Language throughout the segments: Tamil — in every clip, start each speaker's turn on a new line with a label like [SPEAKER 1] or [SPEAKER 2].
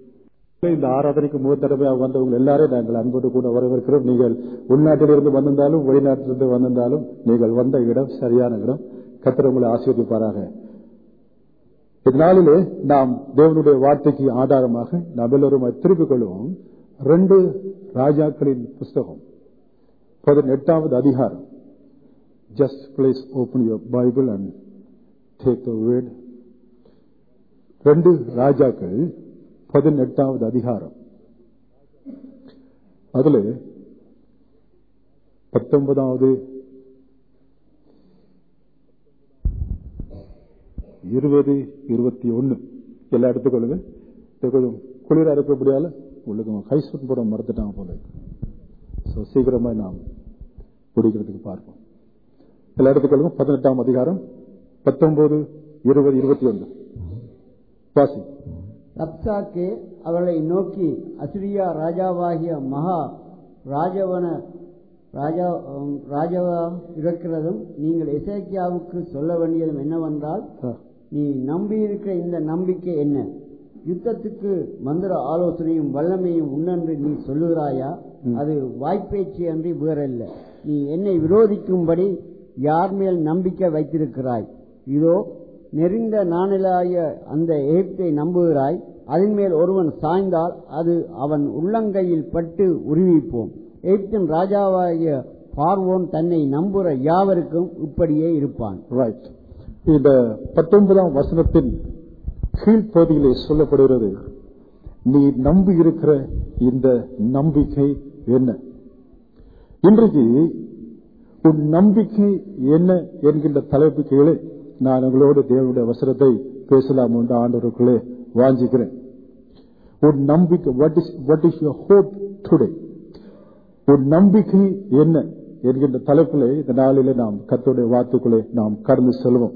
[SPEAKER 1] இந்த ஆராதனைக்கு முதல் தடவையாக வந்தவங்க எல்லாரும் நாங்கள் அன்போடு கூட வரவேற்கிறோம் நீங்கள் உள்நாட்டிலிருந்து வந்திருந்தாலும் வெளிநாட்டிலிருந்து வந்திருந்தாலும் நீங்கள் வந்த இடம் சரியான இடம் கத்திர உங்களை ஆசீர்வதிப்பாராக இந்நாளிலே நாம் தேவனுடைய வார்த்தைக்கு ஆதாரமாக நாம் எல்லோரும் திருப்பிக் கொள்வோம் ரெண்டு ராஜாக்களின் புஸ்தகம் பதினெட்டாவது அதிகாரம் just please open your Bible and take the word ரெண்டு ராஜாக்கள் பதினெட்டாவது அதிகாரம் அதுல பத்தொன்பதாவது இருபது இருபத்தி ஒன்னு எல்லாம் எடுத்துக்கொள்ளுங்க இது கொஞ்சம் குளிரா இருக்கப்படியால உங்களுக்கு ஹைஸ்பூட் போட மறந்துட்டாங்க போல ஸோ சீக்கிரமா நாம் முடிக்கிறதுக்கு பார்ப்போம் எல்லாம் எடுத்துக்கொள்ளுங்க பதினெட்டாம் அதிகாரம் பத்தொன்பது இருபது இருபத்தி ஒன்னு வாசி
[SPEAKER 2] ரப்சாக்கே அவர்களை நோக்கி அசிரியா ராஜாவாகிய மகா ராஜவன ராஜா ராஜாவா இருக்கிறதும் நீங்கள் எசேக்கியாவுக்கு சொல்ல வேண்டியதும் என்னவென்றால்
[SPEAKER 1] ஆ,
[SPEAKER 2] நீ நம்பியிருக்கிற இந்த நம்பிக்கை என்ன யுத்தத்துக்கு மந்திர ஆலோசனையும் வல்லமையும் உன்னென்று நீ சொல்லுகிறாயா அது வாய்ப்பேச்சு அன்றி வேறல்ல நீ என்னை விரோதிக்கும்படி யார் மேல் நம்பிக்கை வைத்திருக்கிறாய் இதோ நெறிந்த நாணிலாய அந்த எகிப்தை நம்புகிறாய் அதன் மேல் ஒருவன் சாய்ந்தால் அது அவன் உள்ளங்கையில் பட்டு உருவிப்போம் எகிப்தின் ராஜாவாகிய பார்வோன் தன்னை நம்புகிற யாவருக்கும் இப்படியே இருப்பான்
[SPEAKER 1] ரைட் இந்த பத்தொன்பதாம் வசனத்தின் கீழ்ப்பகுதியிலே சொல்லப்படுகிறது நீ நம்பி இருக்கிற இந்த நம்பிக்கை என்ன இன்றைக்கு உன் நம்பிக்கை என்ன என்கின்ற தலைப்பு கீழே நான் உங்களோடு தேவனுடைய வசனத்தை பேசலாம் என்று ஆண்டவருக்குள்ளே வாஞ்சிக்கிறேன் உன் நம்பிக்கை what is what is your hope today உன் நம்பிக்கை என்ன என்கின்ற தலைப்பிலே இந்த நாளிலே நாம் கர்த்தருடைய வார்த்தைக்குள்ளே நாம் கடந்து செல்வோம்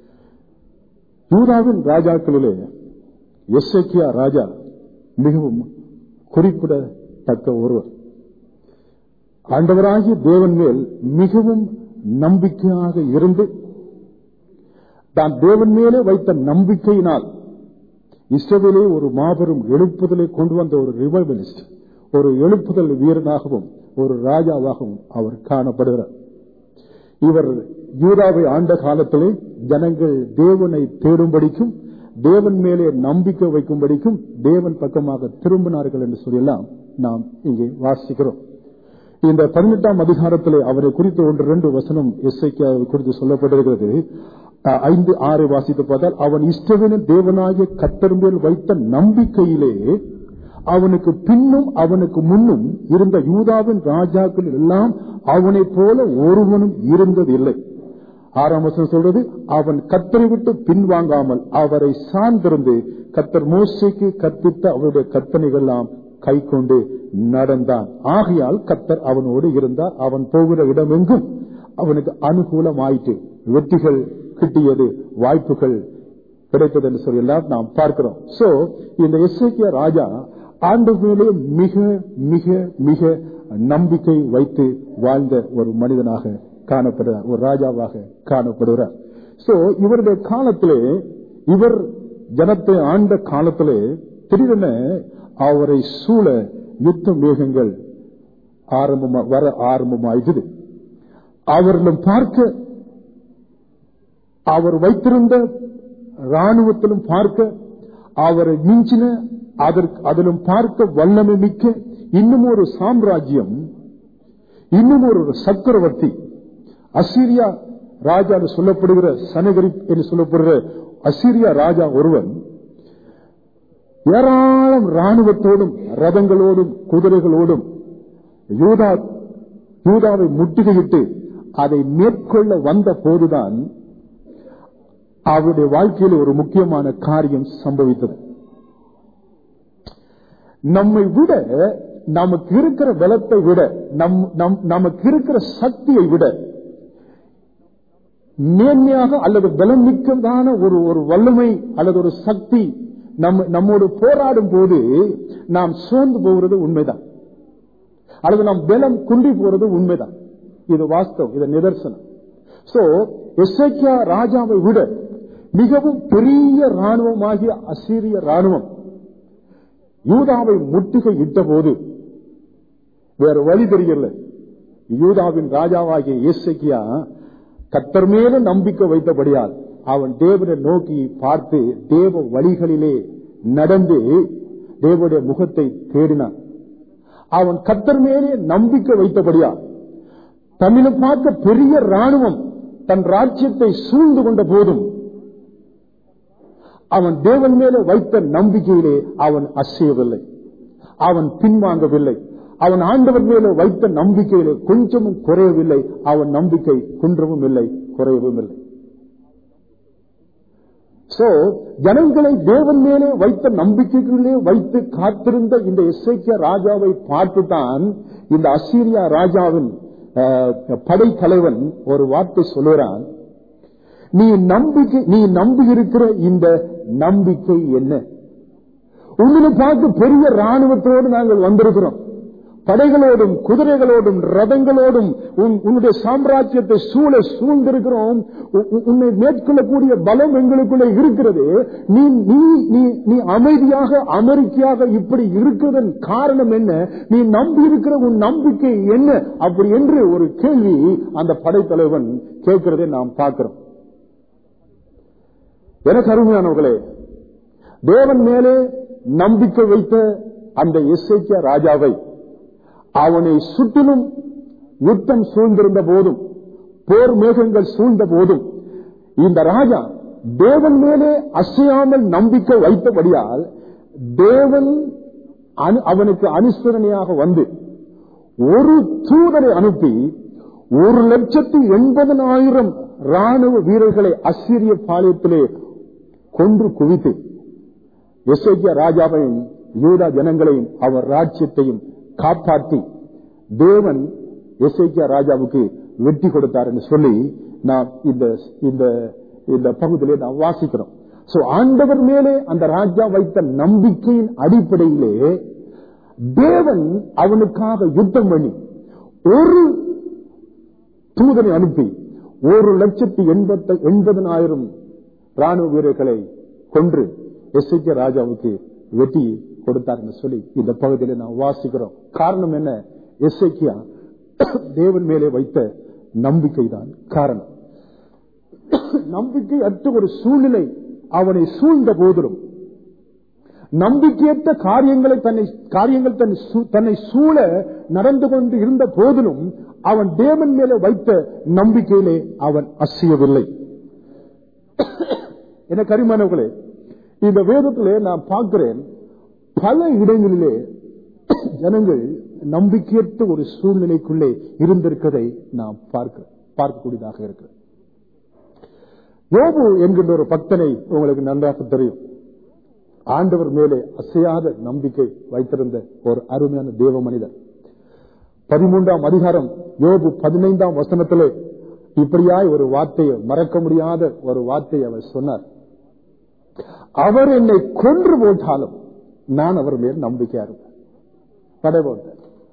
[SPEAKER 1] யூதாவின் ராஜாக்களிலே எஸ்ஐக்கியா ராஜா மிகவும் குறிப்பிடத்தக்க ஒருவர் ஆண்டவராகிய தேவன் மேல் மிகவும் நம்பிக்கையாக இருந்து தான் தேவன் மேலே வைத்த நம்பிக்கையினால் இஸ்ரவேலே ஒரு மாபெரும் எழுப்புதலை கொண்டு வந்த ஒரு ரிவைவலிஸ்ட் ஒரு எழுப்புதல் வீரனாகவும் ஒரு ராஜாவாகவும் அவர் காணப்படுகிறார் இவர் யூதாவை ஆண்ட காலத்திலே ஜனங்கள் தேவனை தேடும்படிக்கும் தேவன் மேலே நம்பிக்கை வைக்கும்படிக்கும் தேவன் பக்கமாக திரும்பினார்கள் என்று சொல்லலாம் நாம் இங்கே வாசிக்கிறோம் இந்த பதினெட்டாம் அதிகாரத்திலே அவரை குறித்து ஒன்று ரெண்டு வசனம் எஸ்ஐக்கியா குறித்து சொல்லப்பட்டிருக்கிறது அஹ், ஐந்து ஆறு வாசித்து பார்த்தால் அவன் இஷ்டவின தேவனாகிய கத்தர் மேல் வைத்த நம்பிக்கையிலே அவனுக்கு பின்னும் அவனுக்கு முன்னும் இருந்த யூதாவின் ராஜாக்கள் எல்லாம் அவனைப் போல ஒருவனும் இருந்ததில்லை ஆறாம் வசனம் சொல்றது அவன் கத்தரை விட்டு பின்வாங்காமல் அவரை சார்ந்திருந்து கத்தர் மோசைக்கு கற்பித்த அவருடைய கற்பனைகள் எல்லாம் கை கொண்டு நடந்தான் ஆகையால் கத்தர் அவனோடு இருந்தார் அவன் போகிற இடமெங்கும் அவனுக்கு அனுகூலமாயிற்று வெற்றிகள் கிட்டியது வாய்ப்புகள் கிடைத்தது என்று சொல்லி எல்லாம் நாம் பார்க்கிறோம் சோ இந்த எஸ்ஐக்கிய ராஜா ஆண்டு மேலே மிக மிக மிக நம்பிக்கை வைத்து வாழ்ந்த ஒரு மனிதனாக காணப்படுகிறார் ஒரு ராஜாவாக காணப்படுகிறார் சோ இவருடைய காலத்திலே இவர் ஜனத்தை ஆண்ட காலத்திலே திடீரென அவரை சூழ யுத்த மேகங்கள் ஆரம்பமா வர ஆரம்பமாயிட்டது அவர்களும் பார்க்க அவர் வைத்திருந்த ராணுவத்திலும் பார்க்க அவரை மிஞ்சின அதற்கு அதிலும் பார்க்க வல்லமை மிக்க இன்னும் ஒரு சாம்ராஜ்யம் இன்னும் ஒரு சக்கரவர்த்தி அசீரியா ராஜா என்று சொல்லப்படுகிற சனகரி என்று சொல்லப்படுகிற அசீரியா ராஜா ஒருவன் ஏராளம் ராணுவத்தோடும் ரதங்களோடும் குதிரைகளோடும் யூதா யூதாவை முற்றுகையிட்டு அதை மேற்கொள்ள வந்த போதுதான் அவருடைய வாழ்க்கையில் ஒரு முக்கியமான காரியம் சம்பவித்தது நம்மை விட நமக்கு இருக்கிற பலத்தை விட நம் நம்- நமக்கு இருக்கிற சக்தியை விட நேர்மையாக அல்லது பலம் மிக்கதான ஒரு ஒரு வல்லமை அல்லது ஒரு சக்தி நம்ம நம்மோடு போராடும் போது நாம் சோர்ந்து போகிறது உண்மைதான் அல்லது நாம் பலம் குன்றி போறது உண்மைதான் இது வாஸ்தவம் இது நிதர்சனம் சோ எஸ்ஐக்கியா ராஜாவை விட மிகவும் பெரிய ராணுவமாகிய அசீரிய ராணுவம் யூதாவை முற்றுகை இட்ட போது வேற வழி தெரியல யூதாவின் ராஜாவாகிய இயேசக்கியா கத்தர் மேல நம்பிக்கை வைத்தபடியால் அவன் தேவனை நோக்கி பார்த்து தேவ வழிகளிலே நடந்து தேவனுடைய முகத்தை தேடினான் அவன் கத்தர் மேலே நம்பிக்கை வைத்தபடியால் தன்னில பார்க்க பெரிய ராணுவம் தன் ராஜ்யத்தை சூழ்ந்து கொண்ட போதும் அவன் தேவன் மேலே வைத்த நம்பிக்கையிலே அவன் அசையவில்லை அவன் பின்வாங்கவில்லை அவன் ஆண்டவர் மேலே வைத்த நம்பிக்கையிலே கொஞ்சமும் குறையவில்லை அவன் நம்பிக்கை குன்றவும் இல்லை குறையவும் இல்லை சோ ஜனங்களை தேவன் மேலே வைத்த நம்பிக்கைகளிலே வைத்து காத்திருந்த இந்த எஸ்ஐக்கிய ராஜாவை பார்த்துதான் இந்த அசீரியா ராஜாவின் அஹ், படைத்தலைவன் ஒரு வார்த்தை சொல்லுறான் நீ நம்பிக்கை நீ நம்பி இருக்கிற இந்த நம்பிக்கை என்ன உங்களை பார்த்து பெரிய ராணுவத்தோடு நாங்கள் வந்திருக்கிறோம் படைகளோடும் குதிரைகளோடும் ரதங்களோடும் உன்- உன்னுடைய சாம்ராஜ்யத்தை சூழ சூழ்ந்திருக்கிறோம் உ- உ- உன்னை மேற்கொள்ளக்கூடிய பலம் எங்களுக்குள்ளே இருக்கிறது நீ நீ நீ நீ அமைதியாக அமெரிக்கையாக இப்படி இருக்கிறதன் காரணம் என்ன நீ நம்பி இருக்கிற உன் நம்பிக்கை என்ன அப்படி என்று ஒரு கேள்வி அந்த படைத்தலைவன் கேட்கிறதை நாம் பார்க்கிறோம் எனக்கு அருமையானவர்களே தேவன் மேலே நம்பிக்கை வைத்த அந்த இசைக்கிய ராஜாவை அவனை சுற்றிலும் யுத்தம் சூழ்ந்திருந்த போதும் போர் மேகங்கள் சூழ்ந்த போதும் இந்த ராஜா தேவன் மேலே அசையாமல் நம்பிக்கை வைத்தபடியால் தேவன் அனு- அவனுக்கு அனுசரணையாக வந்து ஒரு தூதரை அனுப்பி ஒரு லட்சத்தி எண்பதனாயிரம் ராணுவ வீரர்களை அசிரிய பாளையத்திலே கொன்று குவித்து எசேக்கியா ராஜாவையும் யூதா ஜனங்களையும் அவர் ராஜ்யத்தையும் காப்பாற்றி தேவன் எசேக்கியா ராஜாவுக்கு வெற்றி கொடுத்தார் என்று சொல்லி நாம் இந்த இந்த இந்த பகுதியிலே நாம் வாசிக்கிறோம் சோ ஆண்டவர் மேலே அந்த ராஜா வைத்த நம்பிக்கையின் அடிப்படையிலே தேவன் அவனுக்காக யுத்தம் பண்ணி ஒரு தூதனை அனுப்பி ஒரு லட்சத்தி எண்பத்தி எண்பதனாயிரம் ராணுவ வீரர்களை கொன்று எஸ்ஐகே ராஜாவுக்கு வெட்டி கொடுத்தார் என்று சொல்லி இந்த பகுதியில நாம் வாசிக்கிறோம் காரணம் என்ன எஸ்ஐக்கியா தேவன் மேலே வைத்த நம்பிக்கைதான் காரணம் நம்பிக்கை அற்ற ஒரு சூழ்நிலை அவனை சூழ்ந்த போதிலும் நம்பிக்கையற்ற காரியங்களை தன்னை காரியங்கள் தன்னை சூ- தன்னை சூழ நடந்து கொண்டு இருந்த போதிலும் அவன் தேவன் மேலே வைத்த நம்பிக்கையிலே அவன் அசையவில்லை என கரிமானவர்களே இந்த வேதத்திலே நான் பார்க்கிறேன் பல இடங்களிலே ஜனங்கள் நம்பிக்கையற்ற ஒரு சூழ்நிலைக்குள்ளே இருந்திருக்கதை நாம் பார்க்க பார்க்கக்கூடியதாக இருக்கிறது யோபு என்கின்ற ஒரு பக்தனை உங்களுக்கு நன்றாக தெரியும் ஆண்டவர் மேலே அசையாத நம்பிக்கை வைத்திருந்த ஒரு அருமையான தேவ மனிதர் பதிமூன்றாம் அதிகாரம் யோபு பதினைந்தாம் வசனத்திலே இப்படியாய் ஒரு வார்த்தையை மறக்க முடியாத ஒரு வார்த்தையை அவர் சொன்னார் அவர் என்னை கொன்று போட்டாலும் நான் அவர் மேல் நம்பிக்கையா இருப்பேன் படை போட்டார்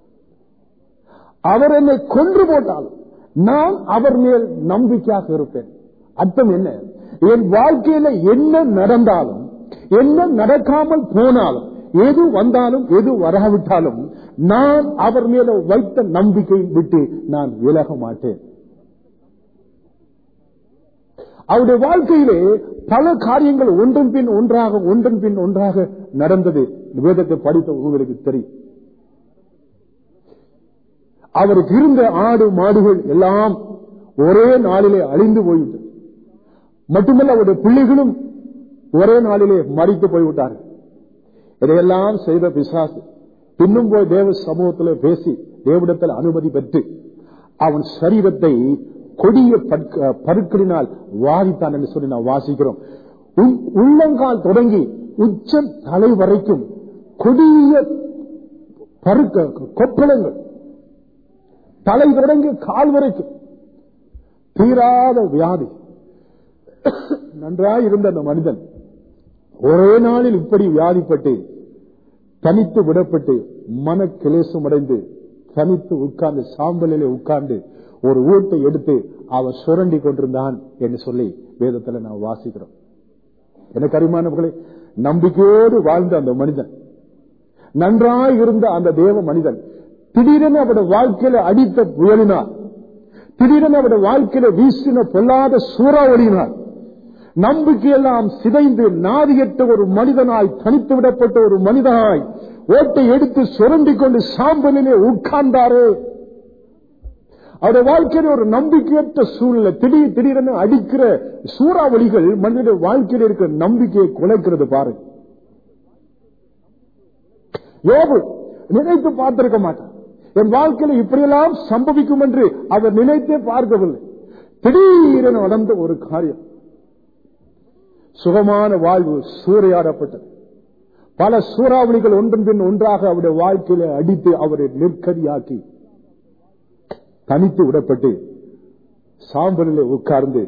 [SPEAKER 1] அவர் என்னை கொன்று போட்டாலும் நான் அவர் மேல் நம்பிக்கையாக இருப்பேன் அர்த்தம் என்ன என் வாழ்க்கையில என்ன நடந்தாலும் என்ன நடக்காமல் போனாலும் எது வந்தாலும் எது வராவிட்டாலும் நான் அவர் மேல வைத்த நம்பிக்கையை விட்டு நான் விலக மாட்டேன் அவருடைய வாழ்க்கையிலே பல காரியங்கள் ஒன்றன் பின் ஒன்றாக ஒன்றன் பின் ஒன்றாக நடந்தது வேதத்தை படித்த உங்களுக்கு தெரியும் அவருக்கு இருந்த ஆடு மாடுகள் எல்லாம் ஒரே நாளிலே அழிந்து போய்விட்டது மட்டுமல்ல அவருடைய பிள்ளைகளும் ஒரே நாளிலே மறித்து போய்விட்டார்கள் இதையெல்லாம் செய்த பிசாசு பின்னும் போய் தேவ சமூகத்தில் பேசி தேவனிடத்தில் அனுமதி பெற்று அவன் சரீரத்தை கொடிய பற்க- பருக்களினால் வாதித்தான் என்று சொல்லி நாம் வாசிக்கிறோம் உள்- உள்ளங்கால் தொடங்கி உச்ச தலை வரைக்கும் கொடிய பருக்க கொப்பளங்கள் தலை தொடங்கி கால் வரைக்கும் தீராத வியாதி நன்றாய் இருந்த அந்த மனிதன் ஒரே நாளில் இப்படி வியாதிப்பட்டு தனித்து விடப்பட்டு மன கிளேசம் அடைந்து தனித்து உட்கார்ந்து சாம்பலிலே உட்கார்ந்து ஒரு ஊட்டை எடுத்து அவன் சுரண்டி கொண்டிருந்தான் என்று சொல்லி வேதத்துல நான் வாசிக்கிறோம் எனக்கு அருமானவர்களே நம்பிக்கையோடு வாழ்ந்த அந்த மனிதன் நன்றாய் இருந்த அந்த தேவ மனிதன் திடீரென அவருடைய வாழ்க்கையில அடித்த புயலினார் திடீரென அவருடைய வாழ்க்கையில வீசின பொல்லாத சூறாவளியினார் நம்பிக்கையெல்லாம் சிதைந்து நாதியற்ற ஒரு மனிதனாய் தனித்து விடப்பட்ட ஒரு மனிதனாய் ஓட்டை எடுத்து சுரண்டிக் கொண்டு சாம்பலிலே உட்கார்ந்தாரே அவருடைய வாழ்க்கையில ஒரு நம்பிக்கையற்ற சூழ்நிலை திடீர் திடீரென அடிக்கிற சூறாவளிகள் மனிதனுடைய வாழ்க்கையில் இருக்கிற நம்பிக்கையை குலைக்கிறது பாருங்க யோபு நினைத்து பார்த்திருக்க மாட்டார் என் வாழ்க்கையில் இப்படியெல்லாம் சம்பவிக்கும் என்று அவர் நினைத்தே பார்க்கவில்லை திடீரென நடந்த ஒரு காரியம் சுகமான வாழ்வு சூறையாடப்பட்டது பல சூறாவளிகள் ஒன்றன் பின் ஒன்றாக அவருடைய வாழ்க்கையில அடித்து அவரை நெருக்கடியாக்கி தனித்து விடப்பட்டு சாம்பலிலே உட்கார்ந்து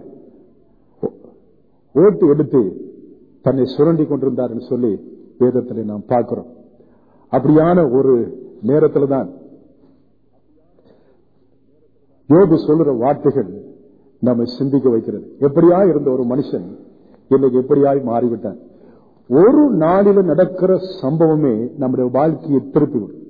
[SPEAKER 1] ஓட்டு எடுத்து தன்னை சுரண்டி கொண்டிருந்தார் என்று சொல்லி வேதத்திலே நாம் பார்க்கிறோம் அப்படியான ஒரு நேரத்தில் தான் யோபு சொல்லுற வார்த்தைகள் நம்மை சிந்திக்க வைக்கிறது எப்படியா இருந்த ஒரு மனுஷன் இன்னைக்கு எப்படியாய் மாறிவிட்டான் ஒரு நாளில நடக்கிற சம்பவமே நம்முடைய வாழ்க்கையை திருப்பிவிடும்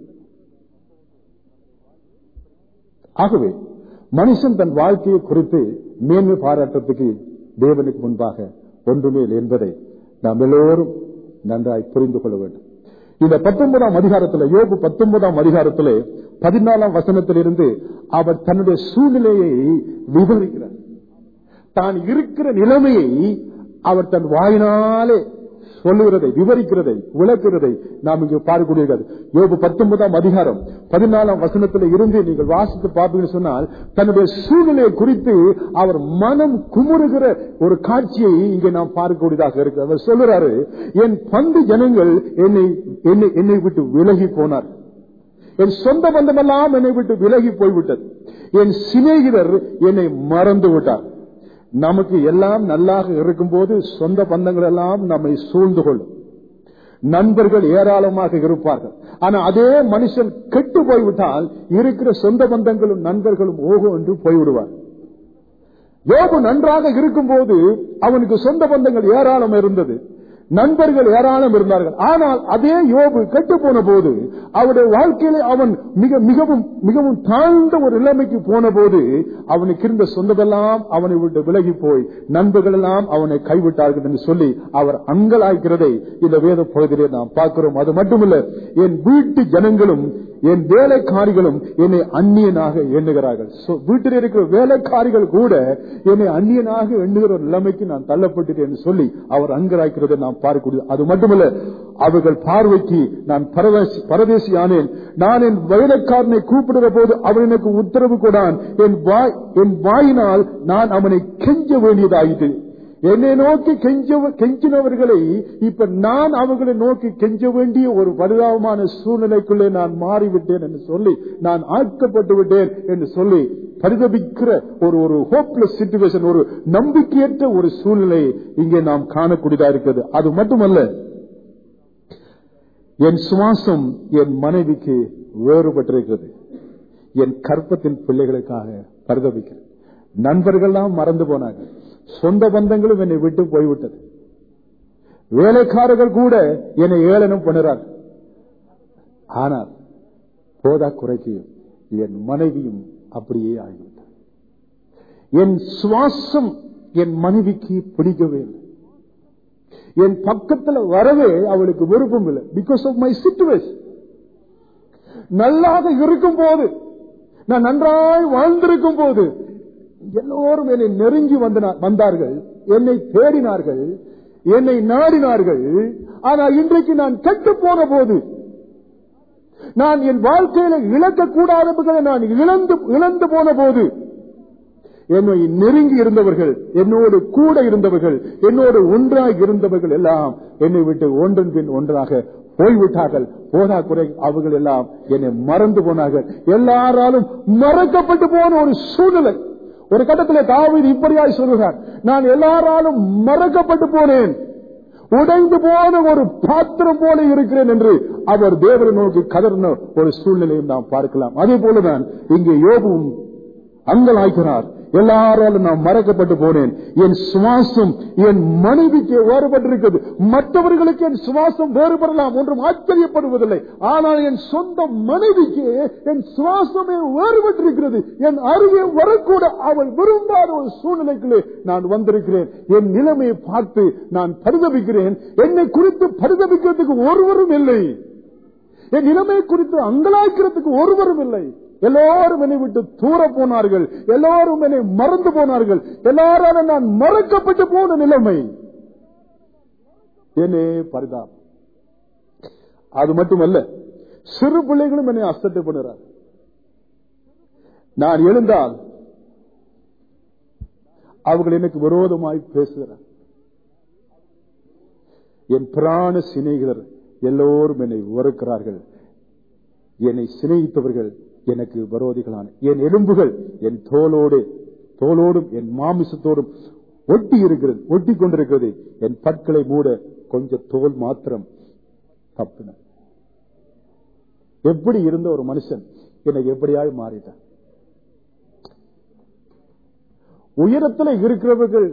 [SPEAKER 1] ஆகவே மனுஷன் தன் வாழ்க்கையை குறித்து மேன்மை பாராட்டத்துக்கு தேவனுக்கு முன்பாக ஒன்றுமே இல்லை என்பதை நாம் எல்லோரும் நன்றாய் புரிந்து கொள்ள வேண்டும் இந்த பத்தொன்பதாம் அதிகாரத்தில் யோபு பத்தொன்பதாம் அதிகாரத்திலே பதினாலாம் வசனத்திலிருந்து அவர் தன்னுடைய சூழ்நிலையை விவரிக்கிறார் தான் இருக்கிற நிலைமையை அவர் தன் வாயினாலே சொல்லுகிறதை விவரிக்கிறதை விளக்குகிறதை நாம் இங்கு பார்க்கக்கூடிய யோபு பத்தொன்பதாம் அதிகாரம் பதினாலாம் வசனத்தில் இருந்து நீங்கள் வாசித்து பார்ப்பீங்கன்னு சொன்னால் தன்னுடைய சூழ்நிலையை குறித்து அவர் மனம் குமுறுகிற ஒரு காட்சியை இங்கே நாம் பார்க்கக்கூடியதாக இருக்கு அவர் சொல்லுறாரு என் பந்து ஜனங்கள் என்னை என்னை என்னை விட்டு விலகி போனார் என் சொந்த பந்தமெல்லாம் என்னை விட்டு விலகி போய்விட்டது என் சிநேகிதர் என்னை மறந்து விட்டார் நமக்கு எல்லாம் நல்லாக இருக்கும்போது சொந்த பந்தங்கள் எல்லாம் நம்மை சூழ்ந்து கொள்ளும் நண்பர்கள் ஏராளமாக இருப்பார்கள் ஆனா அதே மனுஷன் கெட்டு போய்விட்டால் இருக்கிற சொந்த பந்தங்களும் நண்பர்களும் ஓகோ என்று போய்விடுவார் யோபு நன்றாக இருக்கும்போது அவனுக்கு சொந்த பந்தங்கள் ஏராளம் இருந்தது நண்பர்கள் ஏராளம் இருந்தார்கள் ஆனால் அதே யோபு கெட்டு போன போது அவருடைய வாழ்க்கையில அவன் மிக மிகவும் மிகவும் தாழ்ந்த ஒரு நிலைமைக்கு போன போது அவனுக்கு இருந்த சொந்தமெல்லாம் அவனை விட்டு விலகி போய் நண்பர்கள் எல்லாம் அவனை கைவிட்டார்கள் என்று சொல்லி அவர் அங்கலாய்க்கிறதை இந்த வேத பகுதியிலே நாம் பார்க்கிறோம் அது மட்டுமல்ல என் வீட்டு ஜனங்களும் என் வேலைக்காரிகளும் என்னை அந்நியனாக எண்ணுகிறார்கள் வீட்டில் இருக்கிற வேலைக்காரிகள் கூட என்னை அந்நியனாக எண்ணுகிற ஒரு நிலைமைக்கு நான் தள்ளப்பட்டேன் என்று சொல்லி அவர் அங்கராய்க்கிறதை நாம் பார்க்கக்கூடிய அது மட்டுமல்ல அவர்கள் பார்வைக்கு நான் பரதேசி பரதேசி ஆனேன் நான் என் வேலைக்காரனை கூப்பிடுற போது அவன் எனக்கு உத்தரவு கொடான் என் வாய் என் வாயினால் நான் அவனை கெஞ்ச வேண்டியதாயிற்று என்னை நோக்கி கெஞ்ச கெஞ்சினவர்களை இப்ப நான் அவர்களை நோக்கி கெஞ்ச வேண்டிய ஒரு பரிதாபமான சூழ்நிலைக்குள்ளே நான் மாறிவிட்டேன் என்று சொல்லி நான் ஆக்கப்பட்டு விட்டேன் என்று சொல்லி பரிதபிக்கிற ஒரு ஒரு ஹோப்லெஸ் சிச்சுவேஷன் ஒரு நம்பிக்கையற்ற ஒரு சூழ்நிலை இங்கே நாம் காணக்கூடியதா இருக்கிறது அது மட்டுமல்ல என் சுவாசம் என் மனைவிக்கு வேறுபட்டிருக்கிறது என் கற்பத்தின் பிள்ளைகளுக்காக பரிதபிக்கிறேன் நண்பர்கள்லாம் மறந்து போனாங்க சொந்த பந்தங்களும் என்னை விட்டு போய்விட்டது வேலைக்காரர்கள் கூட என்னை ஏளனம் பண்ணுறாங்க ஆனால் போதா குறைக்கையும் என் மனைவியும் அப்படியே ஆகிவிட்டார் என் சுவாசம் என் மனைவிக்கு பிடிக்கவே இல்லை என் பக்கத்துல வரவே அவளுக்கு விருப்பம் இல்லை பிகாஸ் ஆஃப் மை சிச்சுவேஷன் நல்லாக இருக்கும் போது நான் நன்றாய் வாழ்ந்திருக்கும் போது எல்லோரும் என்னை நெருங்கி வந்தார்கள் என்னை தேடினார்கள் என்னை நாடினார்கள் ஆனால் இன்றைக்கு நான் கெட்டு போன போது நான் என் வாழ்க்கையில இழக்கக்கூடாதவர்களை நான் இழந்து இழந்து போன போது என்னை நெருங்கி இருந்தவர்கள் என்னோடு கூட இருந்தவர்கள் என்னோடு ஒன்றாக இருந்தவர்கள் எல்லாம் என்னை விட்டு ஒன்றன் பின் ஒன்றாக போய்விட்டார்கள் போதா குறை அவர்கள் எல்லாம் என்னை மறந்து போனார்கள் எல்லாராலும் மறக்கப்பட்டு போன ஒரு சூழ்நிலை ஒரு கட்டத்தில் தாவீது இப்படியாய் சொல்லுகிறார் நான் எல்லாராலும் மறக்கப்பட்டு போனேன் உடைந்து போன ஒரு பாத்திரம் போல இருக்கிறேன் என்று அவர் தேவரை நோக்கி கதர்ன ஒரு சூழ்நிலையும் நாம் பார்க்கலாம் அதே போலதான் இங்கே யோபுவும் அங்கலாய்க்கிறார் எல்லாராலும் நான் மறக்கப்பட்டு போனேன் என் சுவாசம் என் மனைவிக்கு வேறுபட்டிருக்கிறது மற்றவர்களுக்கு என் சுவாசம் வேறுபடலாம் ஒன்றும் ஆச்சரியப்படுவதில்லை ஆனால் என் சொந்த மனைவிக்கு என் சுவாசமே வேறுபட்டிருக்கிறது என் அருகே வரக்கூட அவள் விரும்பாத ஒரு சூழ்நிலைக்குள்ளே நான் வந்திருக்கிறேன் என் நிலைமையை பார்த்து நான் பரிதபிக்கிறேன் என்னை குறித்து பரிதபிக்கிறதுக்கு ஒருவரும் இல்லை என் நிலைமை குறித்து அங்கலாய்க்கிறதுக்கு ஒருவரும் இல்லை எல்லாரும் என்னை விட்டு தூர போனார்கள் எல்லாரும் என்னை மறந்து போனார்கள் எல்லாராலும் நான் மறக்கப்பட்டு போன நிலைமை என்னே பரிதாபம் அது மட்டுமல்ல சிறு பிள்ளைகளும் என்னை அசட்டை பண்ணுறார் நான் எழுந்தால் அவர்கள் எனக்கு விரோதமாய் பேசுகிறார் என் பிராண சிநேகிதர் எல்லோரும் என்னை வெறுக்கிறார்கள் என்னை சிநேகித்தவர்கள் எனக்கு விரோதிகளான என் எலும்புகள் என் தோலோடு தோலோடும் என் மாமிசத்தோடும் ஒட்டி இருக்கிறது ஒட்டி கொண்டிருக்கிறது என் பற்களை மூட கொஞ்சம் தோல் மாத்திரம் தப்பின எப்படி இருந்த ஒரு மனுஷன் எனக்கு எப்படியாய் மாறிட்டான் உயரத்தில் இருக்கிறவர்கள்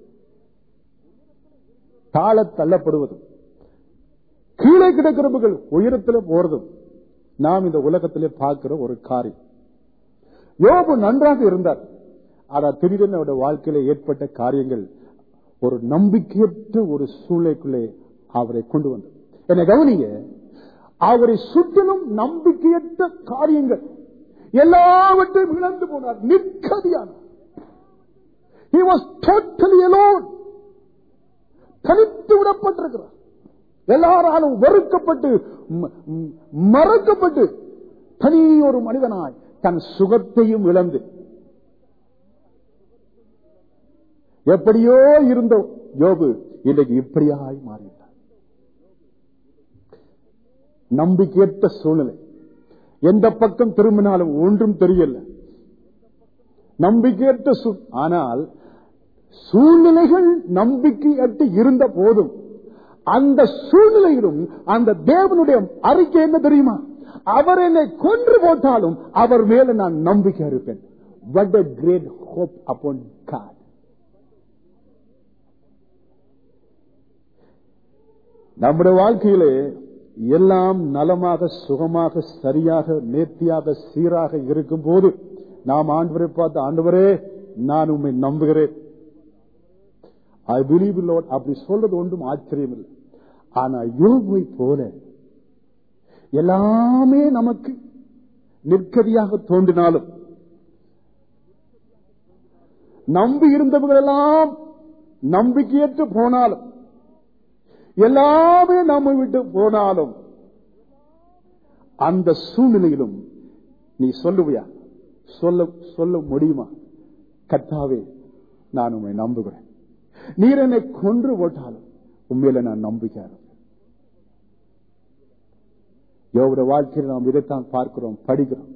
[SPEAKER 1] தாழ தள்ளப்படுவதும் கீழே கிடக்கிறவர்கள் உயரத்தில் போறதும் நாம் இந்த உலகத்திலே பார்க்கிற ஒரு காரியம் யோபு நன்றாக இருந்தார் ஆனா திடீரென அவருடைய வாழ்க்கையில ஏற்பட்ட காரியங்கள் ஒரு நம்பிக்கையற்ற ஒரு சூழ்நிலைக்குள்ளே அவரை கொண்டு வந்தது என்ன கவனிங்க அவரை சுற்றிலும் நம்பிக்கையற்ற காரியங்கள் எல்லாவற்றையும் இழந்து போனார் நிற்கதியானார் He was totally alone. தனித்து விடப்பட்டிருக்கிறார் எல்லாராலும் வெறுக்கப்பட்டு ம- ம், மறக்கப்பட்டு தனி ஒரு மனிதனாய் தன் சுகத்தையும் இழந்து எப்படியோ இருந்த யோபு இன்றைக்கு இப்படியாய் மாறிவிட்டார் நம்பிக்கையற்ற சூழ்நிலை எந்த பக்கம் திரும்பினாலும் ஒன்றும் தெரியல நம்பிக்கையற்ற சூ- ஆனால் சூழ்நிலைகள் நம்பிக்கையற்று இருந்த போதும் அந்த சூழ்நிலையிலும் அந்த தேவனுடைய அறிக்கை என்ன தெரியுமா அவர் என்னை கொன்று போட்டாலும் அவர் மேல நான் நம்பிக்கை இருப்பேன் what a great hope upon God நம்முடைய வாழ்க்கையிலே எல்லாம் நலமாக சுகமாக சரியாக நேர்த்தியாக சீராக இருக்கும் போது நாம் ஆண்டவரை பார்த்து ஆண்டவரே நான் உண்மை நம்புகிறேன் ஐ பிலீவ் லோட் அப்படி சொல்றது ஒன்றும் ஆச்சரியம் இல்லை ஆனா யோபுவை போல எல்லாமே நமக்கு நிற்கதியாக தோன்றினாலும் நம்பி இருந்தவர்கள் எல்லாம் நம்பிக்கையற்று போனாலும் எல்லாமே நம்மை விட்டு போனாலும் அந்த சூழ்நிலையிலும் நீ சொல்லுவியா சொல்ல சொல்ல முடியுமா கத்தாவே நான் உண்மை நம்புகிறேன் நீர் என்னை கொன்று போட்டாலும் உண்மையில நான் நம்பிக்கை யோவுடைய வாழ்க்கையில் நாம் இதைத்தான் பார்க்கிறோம் படிக்கிறோம்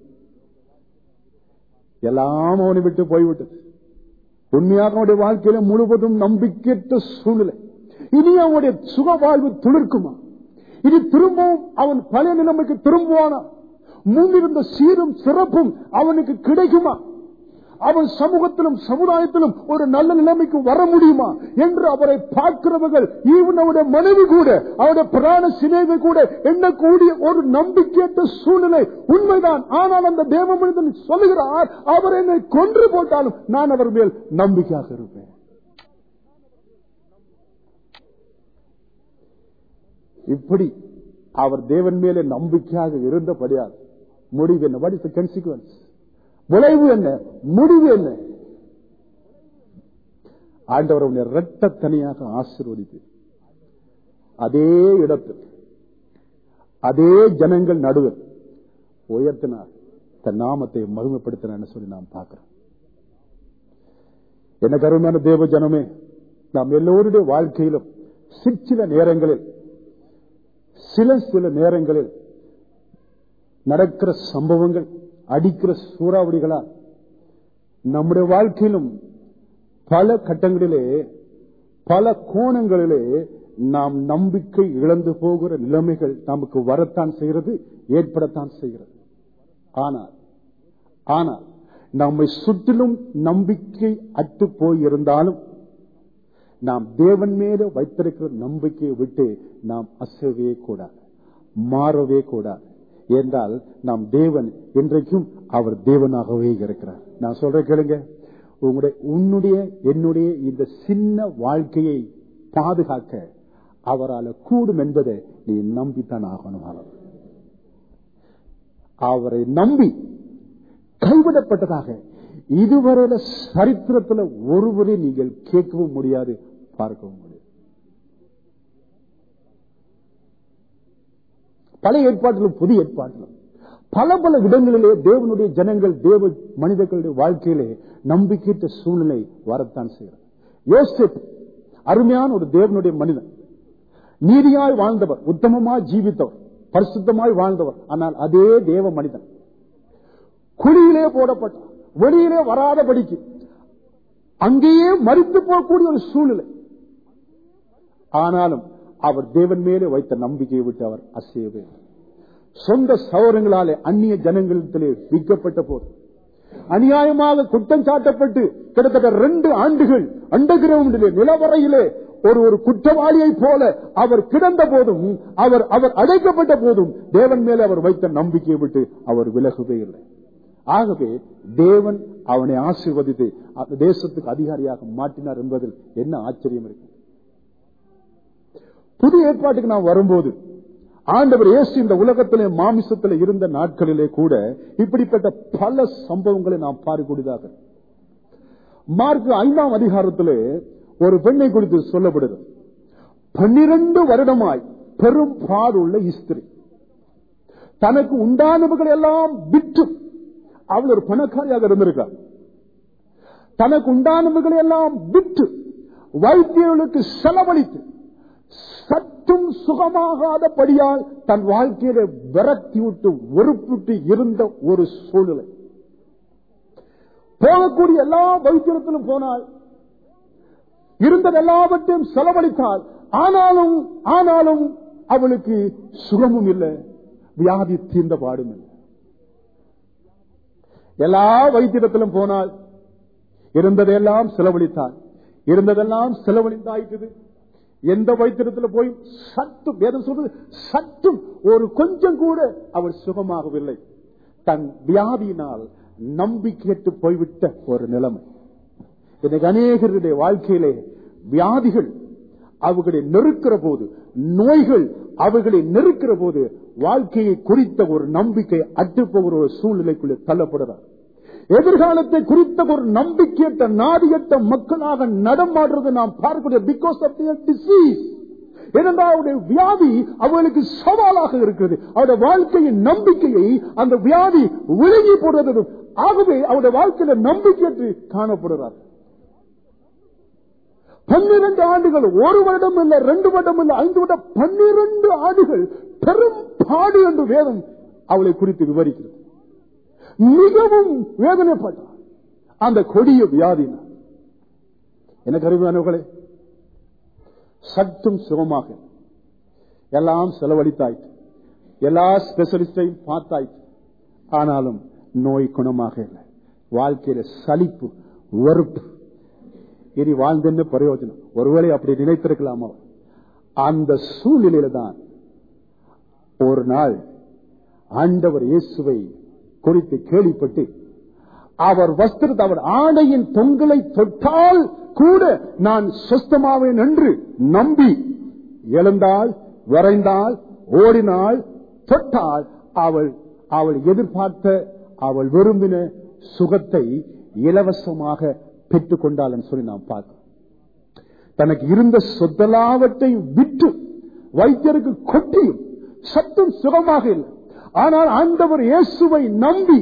[SPEAKER 1] எல்லாம் அவனை விட்டு போய்விட்டது உண்மையாக அவனுடைய வாழ்க்கையில முழுவதும் நம்பிக்கையற்ற சூழ்நிலை இனி அவனுடைய சுக வாழ்வு துளிர்க்குமா இனி திரும்பவும் அவன் பழைய நிலைமைக்கு திரும்புவானா முன்னிருந்த சீரும் சிறப்பும் அவனுக்கு கிடைக்குமா அவன் சமூகத்திலும் சமுதாயத்திலும் ஒரு நல்ல நிலைமைக்கு வர முடியுமா என்று அவரை பார்க்கிறவர்கள் ஈவன் அவருடைய மனைவி கூட அவருடைய பிராண சினைவை கூட எண்ணக்கூடிய ஒரு நம்பிக்கையற்ற சூழ்நிலை உண்மைதான் ஆனால் அந்த தேவ மனிதன் சொல்லுகிறார் அவர் என்னை கொன்று போட்டாலும் நான் அவர் மேல் நம்பிக்கையாக இருப்பேன் இப்படி அவர் தேவன் மேலே நம்பிக்கையாக இருந்தபடியால் முடிவு என்ன வாட் இஸ் கன்சிக்வன்ஸ் விளைவு என்ன முடிவு என்ன ஆண்டவர் உன்னை இரட்ட தனியாக ஆசீர்வதித்து அதே இடத்தில் அதே ஜனங்கள் நடுவில் உயர்த்தினார் தன் நாமத்தை மகிமைப்படுத்தினார் சொல்லி நாம் பார்க்கிறோம் என்ன கருமையான தேவ ஜனமே நாம் எல்லோருடைய வாழ்க்கையிலும் சிற்சில நேரங்களில் சில சில நேரங்களில் நடக்கிற சம்பவங்கள் அடிக்கிற சூறாவளிகளா நம்முடைய வாழ்க்கையிலும் பல கட்டங்களிலே பல கோணங்களிலே நாம் நம்பிக்கை இழந்து போகிற நிலைமைகள் நமக்கு வரத்தான் செய்கிறது ஏற்படத்தான் செய்கிறது ஆனால் ஆனால் நம்மை சுற்றிலும் நம்பிக்கை அற்று போயிருந்தாலும் நாம் தேவன் மேல வைத்திருக்கிற நம்பிக்கையை விட்டு நாம் அசையவே கூடாது மாறவே கூடாது என்றால் நாம் தேவன் என்றைக்கும் அவர் தேவனாகவே இருக்கிறார் நான் சொல்றேன் கேளுங்க உங்களுடைய உன்னுடைய என்னுடைய இந்த சின்ன வாழ்க்கையை பாதுகாக்க அவரால் கூடும் என்பதை நீ நம்பித்தான் ஆகணும் அவர். அவரை நம்பி கைவிடப்பட்டதாக இதுவரையில சரித்திரத்தில் ஒருவரை நீங்கள் கேட்கவும் முடியாது பார்க்கவும் முடியாது பழைய ஏற்பாட்டிலும் புதிய ஏற்பாட்டிலும் பல பல இடங்களிலே தேவனுடைய ஜனங்கள் தேவ மனிதர்களுடைய வாழ்க்கையிலே நம்பிக்கையற்ற சூழ்நிலை வரத்தான் செய்கிறது யோசிப் அருமையான ஒரு தேவனுடைய மனிதன் நீதியாய் வாழ்ந்தவர் உத்தமமாய் ஜீவித்தவர் பரிசுத்தமாய் வாழ்ந்தவர் ஆனால் அதே தேவ மனிதன் குழியிலே போடப்பட்டார் வெளியிலே வராதபடிக்கு அங்கேயே மறித்து போகக்கூடிய ஒரு சூழ்நிலை ஆனாலும் அவர் தேவன் மேலே வைத்த நம்பிக்கையை விட்டு அவர் அசையவே இல்லை. சொந்த சௌரங்களாலே அந்நிய ஜனங்களிடத்திலே விற்கப்பட்ட போது அநியாயமாக குற்றம் சாட்டப்பட்டு கிட்டத்தட்ட ரெண்டு ஆண்டுகள் அண்டகிரவுண்டிலே நிலவரையிலே ஒரு ஒரு குற்றவாளியை போல அவர் கிடந்த போதும் அவர் அவர் அழைக்கப்பட்ட போதும் தேவன் மேலே அவர் வைத்த நம்பிக்கையை விட்டு அவர் விலகவே இல்லை ஆகவே தேவன் அவனை ஆசீர்வதித்து அந்த தேசத்துக்கு அதிகாரியாக மாற்றினார் என்பதில் என்ன ஆச்சரியம் இருக்கு புதிய ஏற்பாட்டுக்கு நாம் வரும்போது ஆண்டவர் இயேசு இந்த உலகத்திலே மாமிசத்திலே இருந்த நாட்களிலே கூட இப்படிப்பட்ட பல சம்பவங்களை நாம் பார்க்கக்கூடியதாக மார்க் ஐந்தாம் அதிகாரத்திலே ஒரு பெண்ணை குறித்து சொல்லப்படுகிறது பன்னிரண்டு வருடமாய் பெரும் பாடுள்ள இஸ்திரி தனக்கு உண்டானவர்கள் எல்லாம் விற்று அவள் ஒரு பணக்காரியாக இருந்திருக்கார் தனக்கு உண்டானவர்களை எல்லாம் விற்று வைத்தியர்களுக்கு செலவழித்து சற்றும் சுகமாகாதபடியால் தன் வாழ்க்கையில விரக்தி விட்டு வெறுப்புட்டு இருந்த ஒரு சூழ்நிலை போகக்கூடிய எல்லா வைத்தியத்திலும் போனால் இருந்தது எல்லாவற்றையும் செலவழித்தால் ஆனாலும் ஆனாலும் அவளுக்கு சுகமும் இல்லை வியாதி தீர்ந்த பாடும் இல்லை எல்லா வைத்தியத்திலும் போனால் இருந்ததெல்லாம் செலவழித்தாள் இருந்ததெல்லாம் செலவழிந்தாயிட்டது எந்த வைத்தியத்தில் போய் சற்றும் வேதம் சொல்றது சற்றும் ஒரு கொஞ்சம் கூட அவள் சுகமாகவில்லை தன் வியாதியினால் நம்பிக்கையற்று போய்விட்ட ஒரு நிலைமை இன்னைக்கு அநேகருடைய வாழ்க்கையிலே வியாதிகள் அவர்களை நெருக்கிற போது நோய்கள் அவர்களை நெருக்கிற போது வாழ்க்கையை குறித்த ஒரு நம்பிக்கை அற்றுப்போகிற ஒரு சூழ்நிலைக்குள்ளே தள்ளப்படுறார் எதிர்காலத்தை குறித்த ஒரு நம்பிக்கையற்ற நாடியற்ற மக்களாக நடமாடுறது நாம் பார்க்கக்கூடிய பிகாஸ் ஆஃப் டிசீஸ் ஏனென்றால் அவருடைய வியாதி அவர்களுக்கு சவாலாக இருக்கிறது அவருடைய வாழ்க்கையின் நம்பிக்கையை அந்த வியாதி விழுங்கி போடுறது ஆகவே அவருடைய வாழ்க்கையில நம்பிக்கையற்று காணப்படுகிறார் பன்னிரண்டு ஆண்டுகள் ஒரு வருடம் இல்ல ரெண்டு வருடம் இல்ல ஐந்து வருடம் பன்னிரண்டு ஆண்டுகள் பெரும் பாடு என்று வேதம் அவளை குறித்து விவரிக்கிறது மிகவும் வேதனைப்பட்டார் அந்த கொடிய வியாதினால் எனக்கு அறிவானவர்களே சற்றும் சுகமாக எல்லாம் செலவழித்தாயிற்று எல்லா ஸ்பெஷலிஸ்டையும் பார்த்தாயிற்று ஆனாலும் நோய் குணமாக இல்லை வாழ்க்கையில சலிப்பு வெறுப்பு இனி வாழ்ந்தென்ன பிரயோஜனம் ஒருவேளை அப்படி நினைத்திருக்கலாமா அந்த சூழ்நிலையில தான் ஒரு நாள் ஆண்டவர் இயேசுவை குறித்து கேள்விப்பட்டு அவர் வஸ்திரத்தை அவர் ஆடையின் தொங்கலை தொட்டால் கூட நான் சொஸ்தமாவேன் என்று நம்பி எழுந்தாள் வரைந்தாள் ஓடினாள் தொட்டால் அவள் அவள் எதிர்பார்த்த அவள் விரும்பின சுகத்தை இலவசமாக பெற்றுக் கொண்டாள் என்று சொல்லி நாம் பார்க்கிறோம் தனக்கு இருந்த சொத்தலாவற்றை விட்டு வைத்தியருக்கு கொட்டியும் சத்தும் சுகமாக இல்லை ஆனால் ஆண்டவர் இயேசுவை நம்பி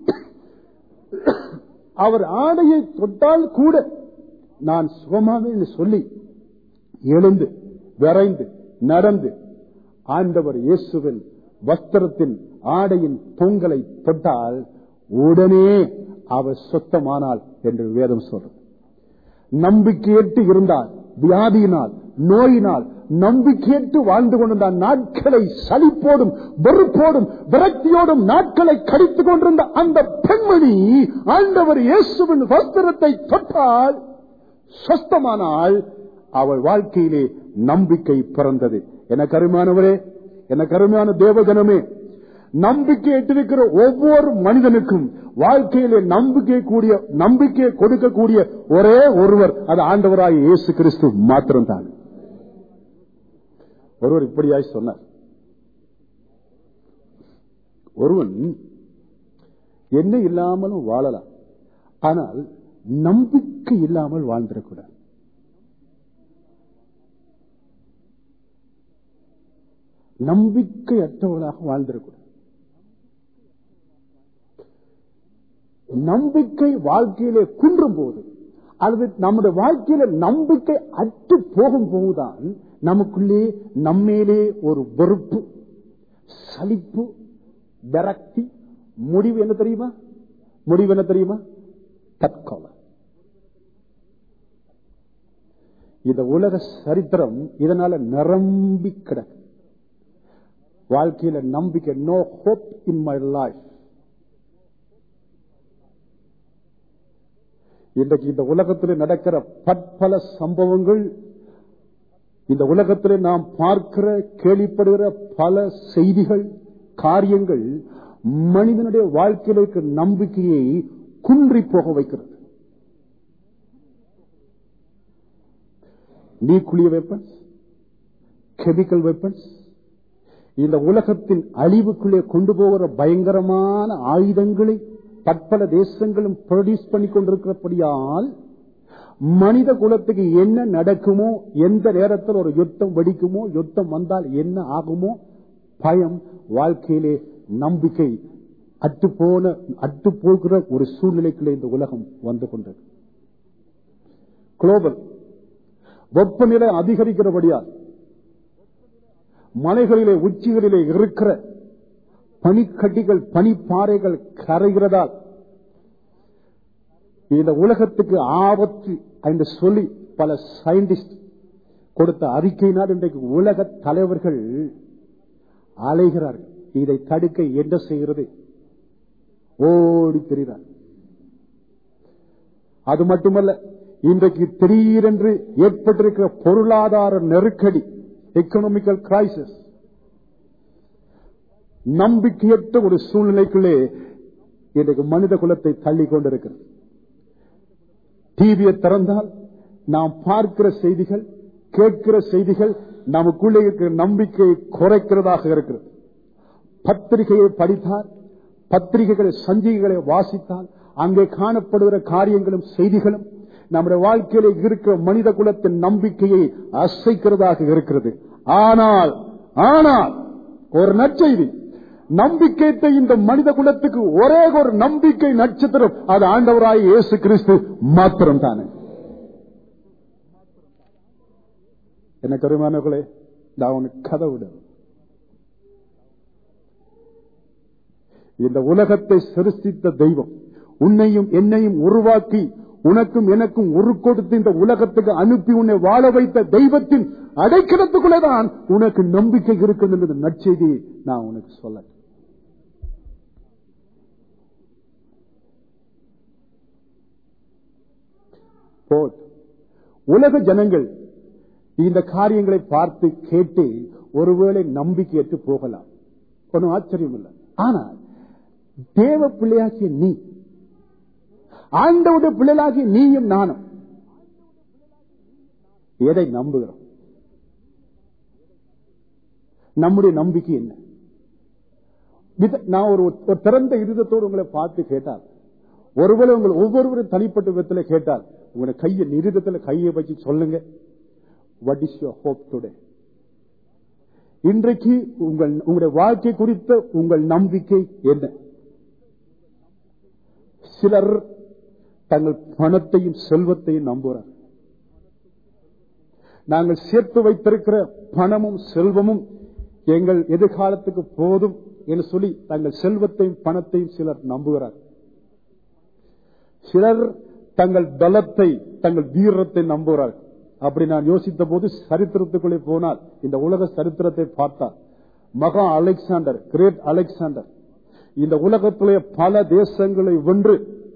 [SPEAKER 1] அவர் ஆடையை தொட்டால் கூட நான் சுகமாக என்று சொல்லி எழுந்து விரைந்து நடந்து ஆண்டவர் இயேசுவின் வஸ்திரத்தின் ஆடையின் பொங்கலை தொட்டால் உடனே அவர் சொத்தமானாள் என்று வேதம் சொல்றது நம்பிக்கையற்று இருந்தால் வியாதியினால் நோயினால் நம்பிக்கையற்று வாழ்ந்து கொண்டிருந்த நாட்களை சலிப்போடும் வெறுப்போடும் விரக்தியோடும் நாட்களை கடித்துக் கொண்டிருந்த அந்த பெண்மணி ஆண்டவர் இயேசுவின் வஸ்திரத்தை தொட்டால் சொஸ்தமானால் அவள் வாழ்க்கையிலே நம்பிக்கை பிறந்தது என கருமானவரே என கருமையான தேவஜனமே நம்பிக்கை எட்டிருக்கிற ஒவ்வொரு மனிதனுக்கும் வாழ்க்கையிலே நம்பிக்கை கூடிய நம்பிக்கையை கொடுக்கக்கூடிய ஒரே ஒருவர் அது ஆண்டவராய் இயேசு கிறிஸ்து மாத்திரம்தான் ஒருவர் இப்படியாய் சொன்னார் ஒருவன் என்ன இல்லாமலும் வாழலாம் ஆனால் நம்பிக்கை இல்லாமல் வாழ்ந்திடக்கூடாது நம்பிக்கையற்றவர்களாக வாழ்ந்திடக்கூடாது நம்பிக்கை வாழ்க்கையிலே குன்றும் போது அல்லது நம்முடைய வாழ்க்கையில நம்பிக்கை அற்று போகும் போதுதான் நமக்குள்ளே நம்மேலே ஒரு வெறுப்பு சலிப்பு விரக்தி முடிவு என்ன தெரியுமா முடிவு என்ன தெரியுமா தற்கொலை இந்த உலக சரித்திரம் இதனால நிரம்பி கிடக்கு வாழ்க்கையில நம்பிக்கை no hope in my life இன்றைக்கு இந்த உலகத்தில் நடக்கிற பற்பல சம்பவங்கள் இந்த உலகத்தில் நாம் பார்க்கிற கேள்விப்படுகிற பல செய்திகள் காரியங்கள் மனிதனுடைய வாழ்க்கையில் இருக்கிற நம்பிக்கையை குன்றி போக வைக்கிறது நியூக்ளியர் வெப்பன்ஸ் கெமிக்கல் வெப்பன்ஸ் இந்த உலகத்தின் அழிவுக்குள்ளே கொண்டு போகிற பயங்கரமான ஆயுதங்களை பற்பல தேசங்களும் ப்ரொடியூஸ் பண்ணி கொண்டிருக்கிறபடியால் மனித குலத்துக்கு என்ன நடக்குமோ எந்த நேரத்தில் ஒரு யுத்தம் வெடிக்குமோ யுத்தம் வந்தால் என்ன ஆகுமோ பயம் வாழ்க்கையிலே நம்பிக்கை அட்டு போன அட்டு போகிற ஒரு சூழ்நிலைக்குள்ளே இந்த உலகம் வந்து கொண்டது குளோபல் வெப்பநிலை அதிகரிக்கிறபடியால் மலைகளிலே உச்சிகளிலே இருக்கிற பனிக்கட்டிகள் பனிப்பாறைகள் கரைகிறதால் இந்த உலகத்துக்கு ஆபத்து என்று சொல்லி பல சயின்டிஸ்ட் கொடுத்த அறிக்கையினால் இன்றைக்கு உலக தலைவர்கள் அலைகிறார்கள் இதை தடுக்க என்ன செய்கிறது ஓடி திரிகிறார் அது மட்டுமல்ல இன்றைக்கு திடீரென்று ஏற்பட்டிருக்கிற பொருளாதார நெருக்கடி எக்கனாமிக்கல் கிரைசிஸ் நம்பிக்கையற்ற ஒரு சூழ்நிலைக்குள்ளே இன்றைக்கு மனித குலத்தை தள்ளி கொண்டிருக்கிறது டிவியை திறந்தால் நாம் பார்க்கிற செய்திகள் கேட்கிற செய்திகள் நமக்குள்ளே இருக்கிற நம்பிக்கையை குறைக்கிறதாக இருக்கிறது பத்திரிகையை படித்தால் பத்திரிகைகளை சஞ்சிகைகளை வாசித்தால் அங்கே காணப்படுகிற காரியங்களும் செய்திகளும் நம்முடைய வாழ்க்கையில இருக்கிற மனித குலத்தின் நம்பிக்கையை அசைக்கிறதாக இருக்கிறது ஆனால் ஆனால் ஒரு நற்செய்தி நம்பிக்கைத்தை இந்த மனித குலத்துக்கு ஒரே ஒரு நம்பிக்கை நட்சத்திரம் அது ஆண்டவராய் இயேசு கிறிஸ்து மாத்திரம் தானே என்ன கருமானங்களே நான் உனக்கு கதை விட இந்த உலகத்தை சிருஷ்டித்த தெய்வம் உன்னையும் என்னையும் உருவாக்கி உனக்கும் எனக்கும் உரு கொடுத்து இந்த உலகத்துக்கு அனுப்பி உன்னை வாழ வைத்த தெய்வத்தின் அடைக்கலத்துக்குள்ளேதான் உனக்கு நம்பிக்கை இருக்கும் என்ற நற்செய்தி நான் உனக்கு சொல்ல உலக ஜனங்கள் இந்த காரியங்களை பார்த்து கேட்டு ஒருவேளை நம்பிக்கையற்று போகலாம் ஒன்றும் ஆச்சரியம் இல்லை ஆனால் தேவ பிள்ளையாக்கிய நீ ஆண்டவுடைய பிள்ளைகளாகிய நீயும் நானும் எதை நம்புகிறோம் நம்முடைய நம்பிக்கை என்ன நான் ஒரு திறந்த இருதத்தோடு உங்களை பார்த்து கேட்டால் ஒருவேளை உங்கள் ஒவ்வொருவரும் தனிப்பட்ட விதத்தில் கேட்டால் உங்களை கையை நிறுதத்தில் கையை வச்சு சொல்லுங்க what is your hope today இன்றைக்கு உங்கள் உங்களுடைய வாழ்க்கை குறித்த உங்கள் நம்பிக்கை என்ன சிலர் தங்கள் பணத்தையும் செல்வத்தையும் நம்புகிறார் நாங்கள் சேர்த்து வைத்திருக்கிற பணமும் செல்வமும் எங்கள் எதிர்காலத்துக்கு போதும் என்று சொல்லி தங்கள் செல்வத்தையும் பணத்தையும் சிலர் நம்புகிறார் சிலர் தங்கள் பலத்தை தங்கள் வீரத்தை நம்புகிறார்கள் அப்படி நான் யோசித்த போது சரித்திரத்துக்குள்ளே போனால் இந்த உலக சரித்திரத்தை பார்த்தால் மகா அலெக்சாண்டர் கிரேட் அலெக்சாண்டர் இந்த உலகத்திலே பல தேசங்களை வென்று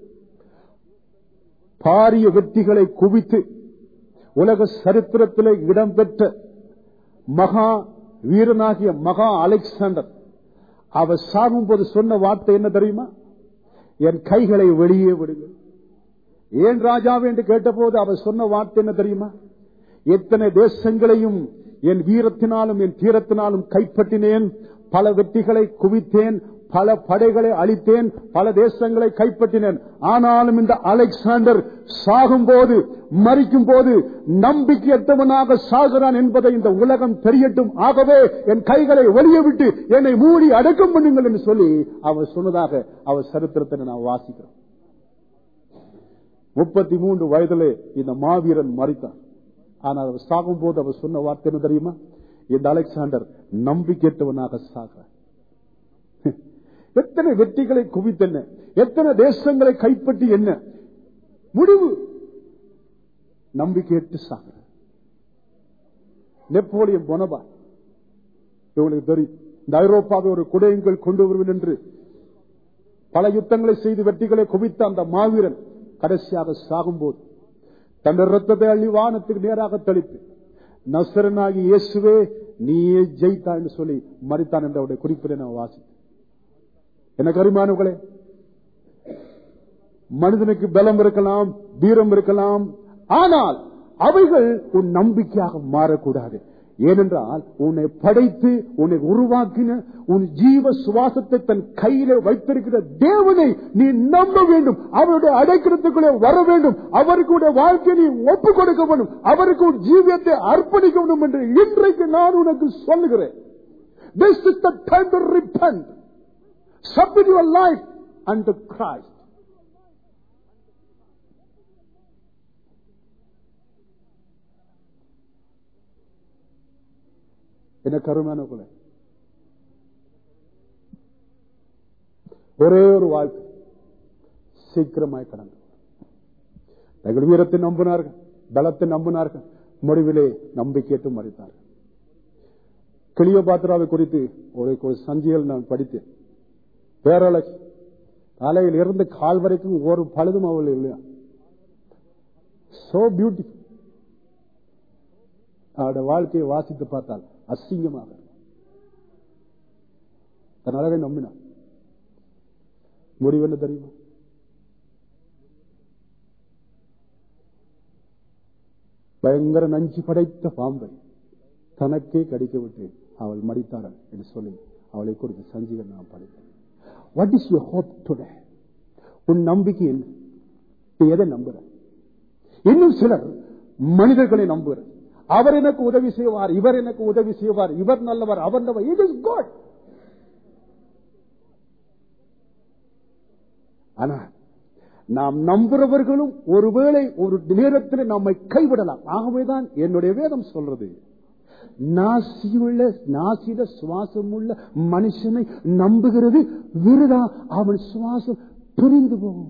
[SPEAKER 1] பாரிய வெற்றிகளை குவித்து உலக சரித்திரத்திலே இடம்பெற்ற மகா வீரனாகிய மகா அலெக்சாண்டர் அவர் சாகும்போது சொன்ன வார்த்தை என்ன தெரியுமா என் கைகளை வெளியே விடுங்கள் ஏன் ராஜாவே என்று கேட்டபோது அவர் சொன்ன வார்த்தை என்ன தெரியுமா எத்தனை தேசங்களையும் என் வீரத்தினாலும் என் தீரத்தினாலும் கைப்பற்றினேன் பல வெற்றிகளை குவித்தேன் பல படைகளை அழித்தேன் பல தேசங்களை கைப்பற்றினேன் ஆனாலும் இந்த அலெக்சாண்டர் சாகும்போது மறிக்கும் போது நம்பிக்கையற்றவனாக சாகிறான் என்பதை இந்த உலகம் தெரியட்டும் ஆகவே என் கைகளை வெளியே விட்டு என்னை மூடி அடக்கம் பண்ணுங்கள் என்று சொல்லி அவர் சொன்னதாக அவர் சரித்திரத்தை நான் வாசிக்கிறோம் முப்பத்தி மூன்று வயதிலே இந்த மாவீரன் மறித்தான் ஆனால் அவர் சாகும் போது அவர் சொன்ன வார்த்தை என்ன தெரியுமா இந்த அலெக்சாண்டர் நம்பிக்கையற்றவனாக சாகிறார் எத்தனை வெற்றிகளை குவித்தன எத்தனை தேசங்களை கைப்பற்றி என்ன முடிவு நம்பிக்கையற்று சாகிற நெப்போலியன் பொனபா இவங்களுக்கு தெரியும் இந்த ஐரோப்பாவை ஒரு குடையங்கள் கொண்டு வருவேன் என்று பல யுத்தங்களை செய்து வெற்றிகளை குவித்த அந்த மாவீரன் கடைசியாக சாகும்போது தன் ரத்தத்தை அள்ளி வானத்துக்கு நேராக தெளித்து நசரனாகி இயேசுவே நீயே ஜெயித்தா என்று சொல்லி மறித்தான் என்ற அவருடைய குறிப்பிட நான் வாசித்தேன் எனக்கு அருமானவர்களே மனிதனுக்கு பலம் இருக்கலாம் வீரம் இருக்கலாம் ஆனால் அவைகள் உன் நம்பிக்கையாக மாறக்கூடாது ஏனென்றால் உன்னை படைத்து உன்னை உருவாக்கின உன் ஜீவ சுவாசத்தை தன் கையில வைத்திருக்கிற தேவனை நீ நம்ப வேண்டும் அவருடைய அடைக்கிறதுக்குள்ளே வர வேண்டும் அவருக்கு வாழ்க்கையை நீ ஒப்பு கொடுக்க வேண்டும் அவருக்கு ஒரு ஜீவியத்தை அர்ப்பணிக்க வேண்டும் என்று இன்றைக்கு நான் உனக்கு சொல்லுகிறேன் This is the time to repent. Submit your life unto Christ. என்ன கருமானக்குள்ள ஒரே ஒரு வாழ்க்கை சீக்கிரமாய் கடந்து தங்கள் வீரத்தை நம்பினார்கள் பலத்தை நம்பினார்கள் முடிவிலே நம்பிக்கையற்று மறித்தார்கள் கிளியோபாத்திராவை குறித்து ஒரு ஒரு சஞ்சிகள் நான் படித்தேன் பேரழகி தலையில் இருந்து கால் வரைக்கும் ஒரு பழுதும் அவள் இல்லையா சோ பியூட்டிஃபுல் அவருடைய வாழ்க்கையை வாசித்து பார்த்தால் அசிங்கமாக தன் அழகை நம்பினார் முடிவு என்ன தெரியுமா பயங்கர நஞ்சு படைத்த பாம்பை தனக்கே கடிக்க விட்டு அவள் மடித்தாரன் என்று சொல்லி அவளை குறித்து சஞ்சிகள் நான் படித்தேன் what is your hope today உன் நம்பிக்கை என்ன நீ எதை நம்புற இன்னும் சிலர் மனிதர்களை நம்புகிற அவர் எனக்கு உதவி செய்வார் இவர் எனக்கு உதவி செய்வார் இவர் நல்லவர் அவர் நல்லவர் இட் இஸ் காட் ஆனால் நாம் நம்புறவர்களும் ஒருவேளை ஒரு நேரத்தில் நம்மை கைவிடலாம் ஆகவேதான் என்னுடைய வேதம் சொல்றது நாசியுள்ள நாசில சுவாசம் உள்ள மனுஷனை நம்புகிறது விருதா அவன் சுவாசம் பிரிந்து போகும்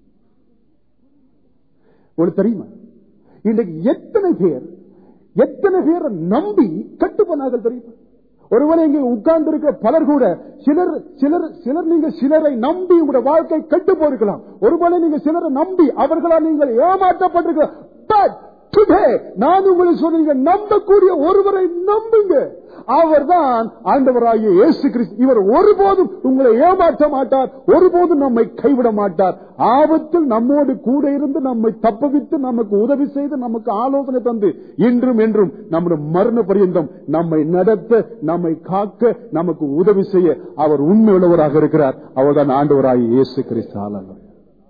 [SPEAKER 1] ஒரு தெரியுமா இன்றைக்கு எத்தனை பேர் எத்தனை பேரை நம்பி கட்டு போனார்கள் தெரியுமா ஒருவரை இங்கே உட்கார்ந்து இருக்க பலர் கூட சிலர் சிலர் சிலர் நீங்க சிலரை நம்பி உங்களுடைய வாழ்க்கை கட்டு போயிருக்கலாம் ஒருவேளை நீங்க சிலரை நம்பி அவர்களால் நீங்கள் ஏமாற்றப்பட்டிருக்கலாம் டுடே நான் உங்களுக்கு சொன்னீங்க நம்பக்கூடிய ஒருவரை நம்புங்க அவர்தான் ஆண்டவராகிய இயேசு கிறிஸ்து இவர் ஒருபோதும் உங்களை ஏமாற்ற மாட்டார் ஒருபோதும் நம்மை கைவிட மாட்டார் ஆபத்தில் நம்மோடு கூட இருந்து நம்மை தப்பவித்து நமக்கு உதவி செய்து நமக்கு ஆலோசனை தந்து இன்றும் என்றும் நம்முடைய மரண பரியந்தம் நம்மை நடத்த நம்மை காக்க நமக்கு உதவி செய்ய அவர் உண்மை உள்ளவராக இருக்கிறார் அவர்தான் ஆண்டவராகிய இயேசு கிறிஸ்து ஆளவர்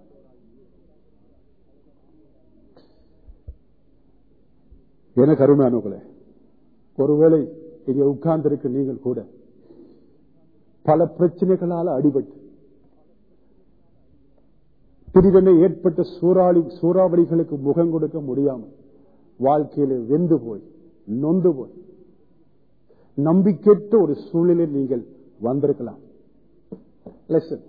[SPEAKER 1] என கருமையானவர்களே ஒருவேளை இங்கே உட்கார்ந்திருக்க நீங்கள் கூட பல பிரச்சனைகளால் அடிபட்டு திடீரென ஏற்பட்ட சூறாளி சூறாவளிகளுக்கு முகம் கொடுக்க முடியாமல் வாழ்க்கையில வெந்து போய் நொந்து போய் நம்பிக்கையற்ற ஒரு சூழ்நிலை நீங்கள் வந்திருக்கலாம் Listen.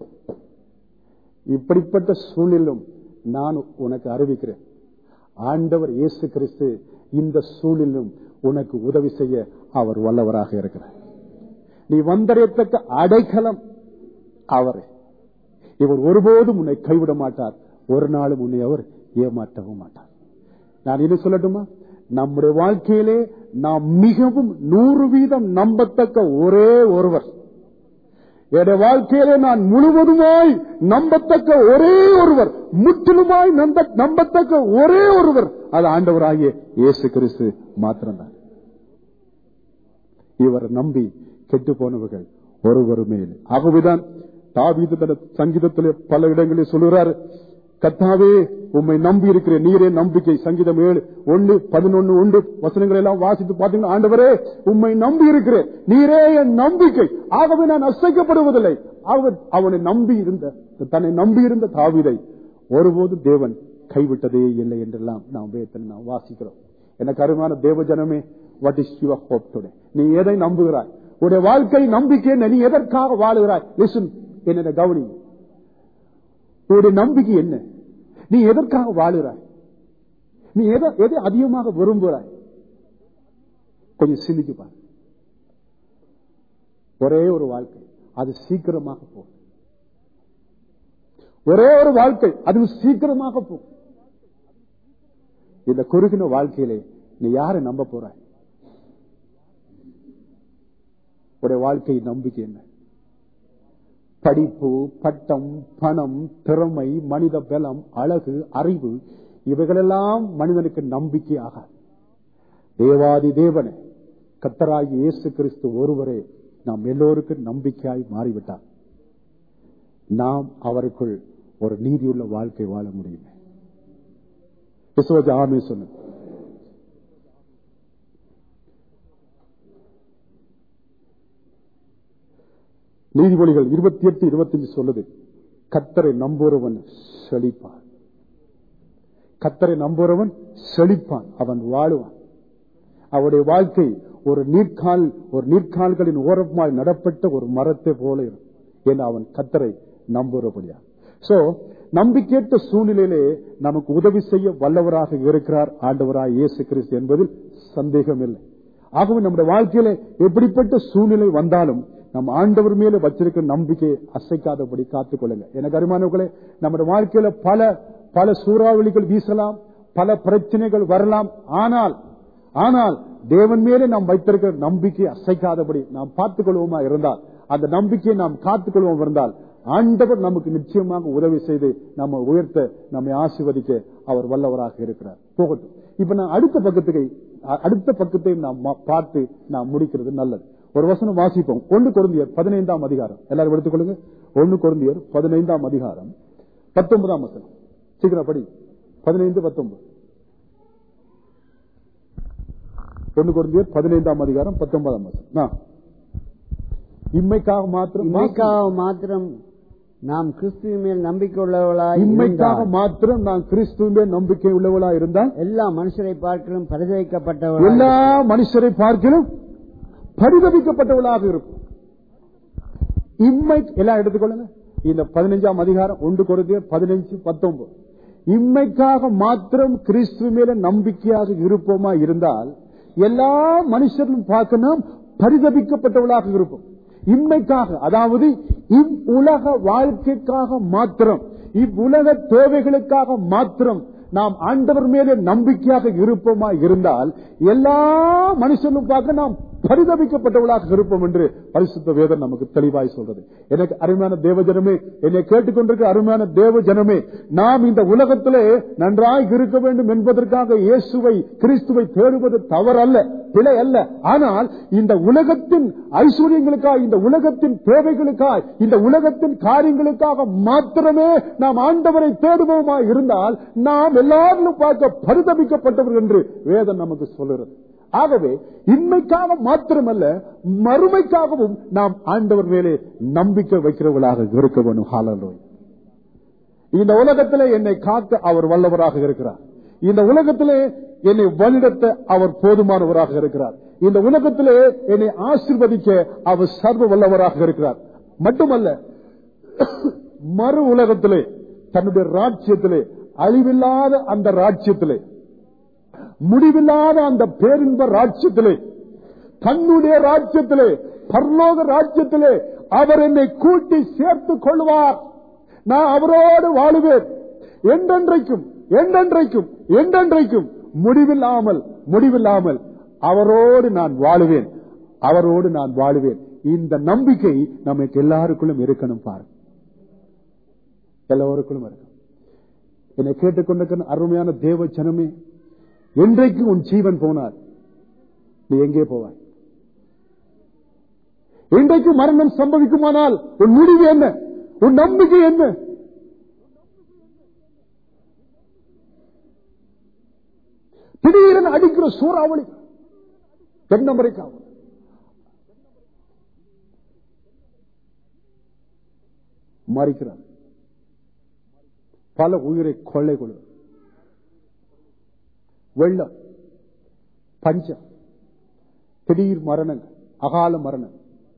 [SPEAKER 1] இப்படிப்பட்ட சூழ்நிலும் நான் உனக்கு அறிவிக்கிறேன் ஆண்டவர் இயேசு கிறிஸ்து இந்த சூழலிலும் உனக்கு உதவி செய்ய அவர் வல்லவராக இருக்கிறார் நீ வந்தடையத்தக்க அடைக்கலம் அவரே இவர் ஒருபோதும் உன்னை கைவிட மாட்டார் ஒரு நாளும் உன்னை அவர் ஏமாற்றவும் மாட்டார் நான் என்ன சொல்லட்டுமா நம்முடைய வாழ்க்கையிலே நாம் மிகவும் நூறு வீதம் நம்பத்தக்க ஒரே ஒருவர் என்னுடைய வாழ்க்கையிலே நான் முழுவதுமாய் நம்பத்தக்க ஒரே ஒருவர் முற்றிலுமாய் நம்ப- நம்பத்தக்க ஒரே ஒருவர் அது ஆண்டவராகிய இயேசு கிறிஸ்து மாத்திரம்தான் இவர் நம்பி கெட்டு போனவர்கள் ஒருவருமே இல்லை ஆகவேதான் தாவீது தன் சங்கீதத்திலே பல இடங்களில் சொல்லுகிறார் கத்தாவே உம்மை நம்பி இருக்கிறேன் நீரே நம்பிக்கை சங்கீதம் ஏழு ஒன்று பதினொன்னு ஒன்று வசனங்களை எல்லாம் வாசித்து பார்த்தீங்கன்னா ஆண்டவரே உம்மை நம்பி இருக்கிறேன் நீரே என் நம்பிக்கை ஆகவே நான் அசைக்கப்படுவதில்லை ஆகவே அவனை நம்பி இருந்த தன்னை நம்பி இருந்த தாவீதை ஒருபோதும் தேவன் கைவிட்டதே இல்லை என்றெல்லாம் நாம் வேதத்தில் நாம் வாசிக்கிறோம் எனக்கு அருமையான தேவ ஜனமே what is your hope today நீ எதை நம்புகிறாய் உடைய வாழ்க்கை நம்பிக்கை என்ன? நீ எதற்காக வாழுகிறாய் லிசன் என்ன கவனி உன்னுடைய நம்பிக்கை என்ன நீ எதற்காக வாழுகிறாய் நீ எதை எதை அதிகமாக விரும்புகிறாய் கொஞ்சம் சிந்திச்சு பாரு ஒரே ஒரு வாழ்க்கை அது சீக்கிரமாக போகும் ஒரே ஒரு வாழ்க்கை அது சீக்கிரமாக போகும் இந்த குறுகின வாழ்க்கையிலே நீ யாரை நம்ப போறாய் உடைய வாழ்க்கை நம்பிக்கை என்ன படிப்பு பட்டம் பணம் திறமை மனித பலம் அழகு அறிவு இவைகளெல்லாம் மனிதனுக்கு நம்பிக்கை ஆகாது தேவாதி தேவனே கத்தராகி இயேசு கிறிஸ்து ஒருவரே நாம் எல்லோருக்கும் நம்பிக்கையாய் மாறிவிட்டார் நாம் அவருக்குள் ஒரு நீதியுள்ள வாழ்க்கை வாழ முடியும் விசுவஜ ஆமே சொன்ன நீதிமொழிகள் இருபத்தி எட்டு இருபத்தஞ்சு சொல்லுது கத்தரை நம்புறவன் செழிப்பான் கத்தரை நம்புறவன் செழிப்பான் அவன் வாழுவான் அவருடைய வாழ்க்கை ஒரு நீர்க்கால் ஒரு நீர்க்கால்களின் ஓரமாய் நடப்பட்ட ஒரு மரத்தை போல இருக்கும் ஏன்னா அவன் கத்தரை நம்புறபடியா சோ நம்பிக்கையற்ற சூழ்நிலையிலே நமக்கு உதவி செய்ய வல்லவராக இருக்கிறார் ஆண்டவராய் இயேசு கிறிஸ்து என்பதில் சந்தேகம் இல்லை ஆகவே நம்முடைய வாழ்க்கையில எப்படிப்பட்ட சூழ்நிலை வந்தாலும் நம்ம ஆண்டவர் மேல வச்சிருக்கிற நம்பிக்கையை அசைக்காதபடி காத்துக் கொள்ளுங்க எனக்கு அருமானவர்களே நம்முடைய வாழ்க்கையில பல பல சூறாவளிகள் வீசலாம் பல பிரச்சனைகள் வரலாம் ஆனால் ஆனால் தேவன் மேலே நாம் வைத்திருக்கிற நம்பிக்கை அசைக்காதபடி நாம் பார்த்துக் கொள்வோமா இருந்தால் அந்த நம்பிக்கையை நாம் காத்துக் கொள்வோம் இருந்தால் ஆண்டவர் நமக்கு நிச்சயமாக உதவி செய்து நம்ம உயர்த்த நம்மை ஆசீர்வதிக்க அவர் வல்லவராக இருக்கிறார் போகட்டும் இப்ப நான் அடுத்த பக்கத்துக்கு அ- அடுத்த பக்கத்தை நாம் மா- பார்த்து நாம் முடிக்கிறது நல்லது ஒரு வசனம் வாசிப்போம் ஒன்னு குருந்தியர் பதினைந்தாம் அதிகாரம் எல்லாரும் எடுத்துக்கொள்ளுங்க ஒன்னு குருந்தியர் பதினைந்தாம் அதிகாரம் பத்தொன்பதாம் வசனம் சீக்கிரம் படி பதினைந்து பத்தொன்பது ஒன்னு குருந்தியர் பதினைந்தாம் அதிகாரம் பத்தொன்பதாம் வசனம் ஆ. இம்மைக்காக மாத்திரம்
[SPEAKER 2] இன்மைக்காக மாத்திரம் நாம் கிறிஸ்துவின் மேல் நம்பிக்கை உள்ளவர்களாய்
[SPEAKER 1] இம்மைக்காக
[SPEAKER 2] இருந்தால்
[SPEAKER 1] மாத்திரம் நான் கிறிஸ்துவே நம்பிக்கை உள்ளவளா இருந்தால்
[SPEAKER 2] எல்லா மனுஷரை பார்க்கலும் பரிதவிக்கப்பட்டவர்களாய்
[SPEAKER 1] எல்லா மனுஷரை பார்க்கலும் பரிதவிக்கப்பட்டவளாக இருக்கும் இம்மை எல்லாம் எடுத்துக்கொள்ளுங்க இந்த பதினஞ்சாம் அதிகாரம் ஒன்று கொடுத்து பதினஞ்சு பத்தொன்பது இம்மைக்காக மாத்திரம் கிறிஸ்துவ மேல நம்பிக்கையாக இருப்போமா இருந்தால் எல்லா மனுஷர்களும் பார்க்க நாம் பரிதபிக்கப்பட்டவளாக இருப்போம் இம்மைக்காக அதாவது இவ்வுலக வாழ்க்கைக்காக மாத்திரம் இவ்வுலக தேவைகளுக்காக மாத்திரம் நாம் ஆண்டவர் மேலே நம்பிக்கையாக இருப்போமா இருந்தால் எல்லா மனுஷனும் பார்க்க நாம் பரிதபிக்கப்பட்டவளாக இருப்போம் என்று பரிசுத்த வேதம் நமக்கு தெளிவாய் சொல்றது எனக்கு அருமையான தேவ ஜனமே என்னை கேட்டுக்கொண்டிருக்க அருமையான தேவ ஜனமே நாம் இந்த உலகத்திலே நன்றாய் இருக்க வேண்டும் என்பதற்காக இயேசுவை கிறிஸ்துவை தேடுவது தவறல்ல பிழை அல்ல ஆனால் இந்த உலகத்தின் ஐஸ்வர்யங்களுக்காக இந்த உலகத்தின் தேவைகளுக்காக இந்த உலகத்தின் காரியங்களுக்காக மாத்திரமே நாம் ஆண்டவரை தேடுவோமா இருந்தால் நாம் எல்லாரிலும் பார்க்க பரிதபிக்கப்பட்டவர் என்று வேதம் நமக்கு சொல்லுகிறது ஆகவே இன்மைக்காக மாத்திரமல்ல மறுமைக்காகவும் நாம் ஆண்டவர் மேலே நம்பிக்கை வைக்கிறவர்களாக இருக்க வேண்டும் ஹாலலோய் இந்த உலகத்திலே என்னை காக்க அவர் வல்லவராக இருக்கிறார் இந்த உலகத்திலே என்னை வழிநடத்த அவர் போதுமானவராக இருக்கிறார் இந்த உலகத்திலே என்னை ஆசிர்வதிக்க அவர் சர்வ வல்லவராக இருக்கிறார் மட்டுமல்ல மறு உலகத்திலே தன்னுடைய ராஜ்யத்திலே அழிவில்லாத அந்த ராஜ்யத்திலே முடிவில்லாத அந்த பேரின்ப ராஜ்யத்திலே தன்னுடைய ராஜ்யத்திலே பரலோக ராஜ்யத்திலே அவர் என்னை கூட்டி சேர்த்துக் கொள்வார் நான் அவரோடு வாழுவேன் என்றென்றைக்கும் என்றென்றைக்கும் என்றென்றைக்கும் முடிவில்லாமல் முடிவில்லாமல் அவரோடு நான் வாழுவேன் அவரோடு நான் வாழுவேன் இந்த நம்பிக்கை நமக்கு எல்லாருக்குள்ளும் இருக்கணும் பாரு எல்லோருக்குள்ளும் இருக்கும் என்னை கேட்டுக்கொண்டிருக்கிற அருமையான தேவ ஜனமே என்றைக்கு உன் ஜீவன் போனார் நீ எங்கே போவாய் இன்றைக்கு மரணம் சம்பவிக்குமானால் உன் முடிவு என்ன உன் நம்பிக்கை என்ன திடீரென அடிக்கிற சூறாவளி தென் அமெரிக்காவில் மறிக்கிறார் பல உயிரை கொள்ளை கொள்வது வெள்ளம் பஞ்சம் திடீர் மரணங்கள் அகால மரணம்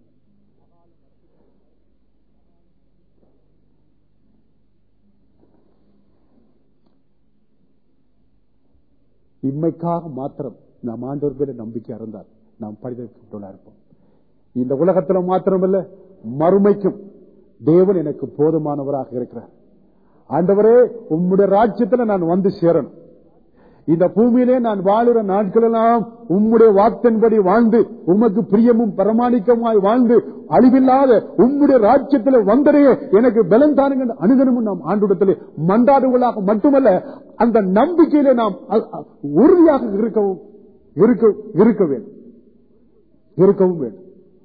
[SPEAKER 1] இம்மைக்காக மாத்திரம் நாம் ஆண்டவர் பேர நம்பிக்கை இருந்தால் நாம் பரிதவிக்கப்பட்டுள்ளா இருப்போம் இந்த உலகத்துல மாத்திரமல்ல மறுமைக்கும் தேவன் எனக்கு போதுமானவராக இருக்கிறார் ஆண்டவரே உம்முடைய ராஜ்யத்துல நான் வந்து சேரணும் இந்த பூமியிலே நான் வாழுற நாட்களெல்லாம் உம்முடைய வாக்கின்படி வாழ்ந்து உமக்கு பிரியமும் பிரமாணிக்கமாய் வாழ்ந்து அழிவில்லாத உம்முடைய ராஜ்யத்தில் வந்தடைய எனக்கு பலம் தானுங்க அணுகணும் நாம் ஆண்டுடத்திலே மன்றாடுகளாக மட்டுமல்ல அந்த நம்பிக்கையிலே நாம் அ- அ- உறுதியாக இருக்கவும் இருக்க இருக்க வேண்டும் இருக்கவும் வேண்டும்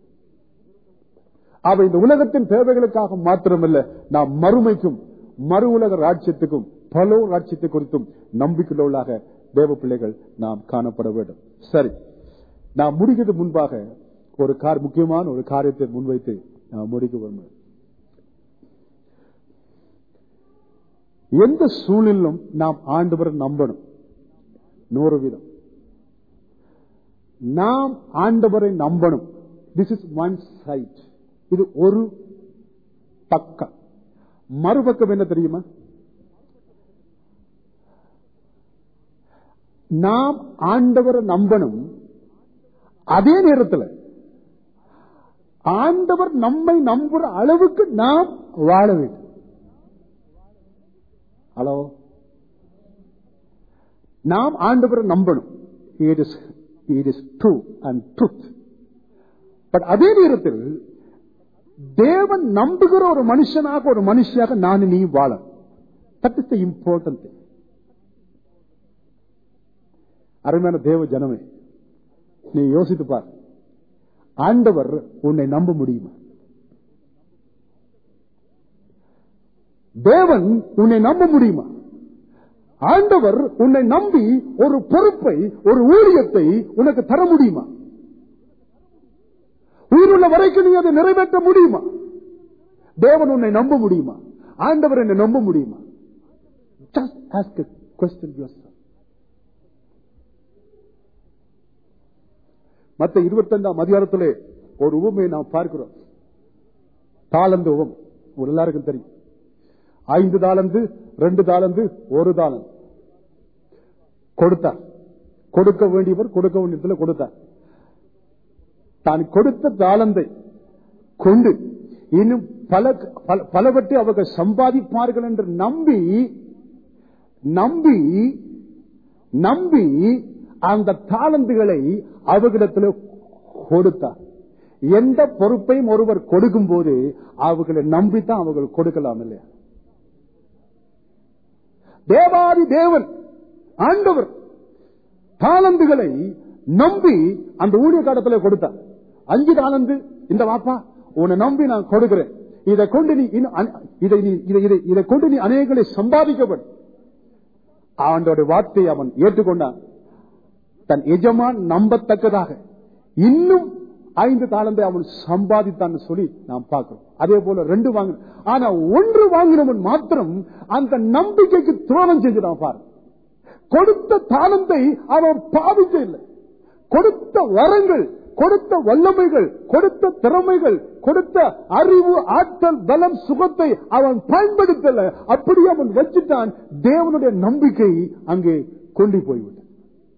[SPEAKER 1] அவை இந்த உலகத்தின் தேவைகளுக்காக மாத்திரமல்ல நாம் மறுமைக்கும் மறு உலக ராஜ்யத்துக்கும் பலோ ராஜ்யத்தை குறித்தும் நம்பிக்கையுள்ளவர்களாக தேவ பிள்ளைகள் நாம் காணப்பட வேண்டும் சரி நாம் முடிக்கிறது முன்பாக ஒரு கார் முக்கியமான ஒரு காரியத்தை முன்வைத்து நாம் முடிக்க வேண்டும் எந்த சூழலிலும் நாம் ஆண்டவரை நம்பணும் நூறு வீதம் நாம் ஆண்டவரை நம்பணும் திஸ் இஸ் ஒன் சைட் இது ஒரு பக்கம் மறுபக்கம் என்ன தெரியுமா நாம் ஆண்டவரை நம்பணும் அதே நேரத்தில் ஆண்டவர் நம்மை நம்புற அளவுக்கு நாம் வாழ வேண்டும் ஹலோ நாம் ஆண்டவரை நம்பணும் it is it is true and truth but அதே நேரத்தில் தேவன் நம்புகிற ஒரு மனுஷனாக ஒரு மனுஷியாக நான் நீ வாழ தட் இஸ் த இம்பார்ட்டன்ட் அருமையான தேவ ஜனமே நீ யோசித்து பார் ஆண்டவர் உன்னை நம்ப முடியுமா தேவன் உன்னை நம்ப முடியுமா ஆண்டவர் உன்னை நம்பி ஒரு பொறுப்பை ஒரு ஊழியத்தை உனக்கு தர முடியுமா உயிருள்ள வரைக்கும் நீ அதை நிறைவேற்ற முடியுமா தேவன் உன்னை நம்ப முடியுமா ஆண்டவர் என்னை நம்ப முடியுமா ஜஸ்ட் ஆஸ்க் கொஸ்டின் யோசன் மத்த இருபத்தஞ்சாம் அதிகாரத்திலே ஒரு உவமையை நாம் பார்க்கிறோம் தாளந்து உவம் ஒரு எல்லாருக்கும் தெரியும் ஐந்து தாளந்து ரெண்டு தாளந்து ஒரு தாளந்து கொடுத்தார் கொடுக்க வேண்டியவர் கொடுக்க வேண்டியதுல கொடுத்தார் தான் கொடுத்த தாளந்தை கொண்டு இன்னும் பல பல- பலவற்றை அவர்கள் சம்பாதிப்பார்கள் என்று நம்பி நம்பி நம்பி அந்த தாளந்துகளை அவர்களிடத்தில் கொடுத்தார் எந்த பொறுப்பையும் ஒருவர் கொடுக்கும் போது அவர்களை நம்பித்தான் அவர்கள் கொடுக்கலாம் இல்லையா தேவாதி தேவன் ஆண்டவர் தாளந்துகளை நம்பி அந்த ஊழிய காலத்தில் கொடுத்தார் அஞ்சு தாளந்து இந்த வாப்பா உன்னை நம்பி நான் கொடுக்கிறேன் இதை கொண்டு நீ இன்னும் அன- இதை நீ இதை இதை இதை கொண்டு நீ அநேகங்களை சம்பாதிக்கப்படும் அவனோட வார்த்தையை அவன் ஏற்றுக்கொண்டான் தன் எஜமான் நம்பத்தக்கதாக இன்னும் ஐந்து தாளந்தை அவன் சம்பாதித்தான் சொல்லி நாம் பார்க்கிறோம் அதே போல ரெண்டு வாங்கின ஆனா ஒன்று வாங்கினவன் மாத்திரம் அந்த நம்பிக்கைக்கு துரோகம் செஞ்சுட்டான் பாரு கொடுத்த தாளந்தை அவன் பாவிக்க இல்லை கொடுத்த வரங்கள் கொடுத்த வல்லமைகள் கொடுத்த திறமைகள் கொடுத்த அறிவு ஆற்றல் பலம் சுகத்தை அவன் பயன்படுத்தல அப்படி அவன் வச்சுட்டான் தேவனுடைய நம்பிக்கை அங்கே கொண்டு போய்விட்டான்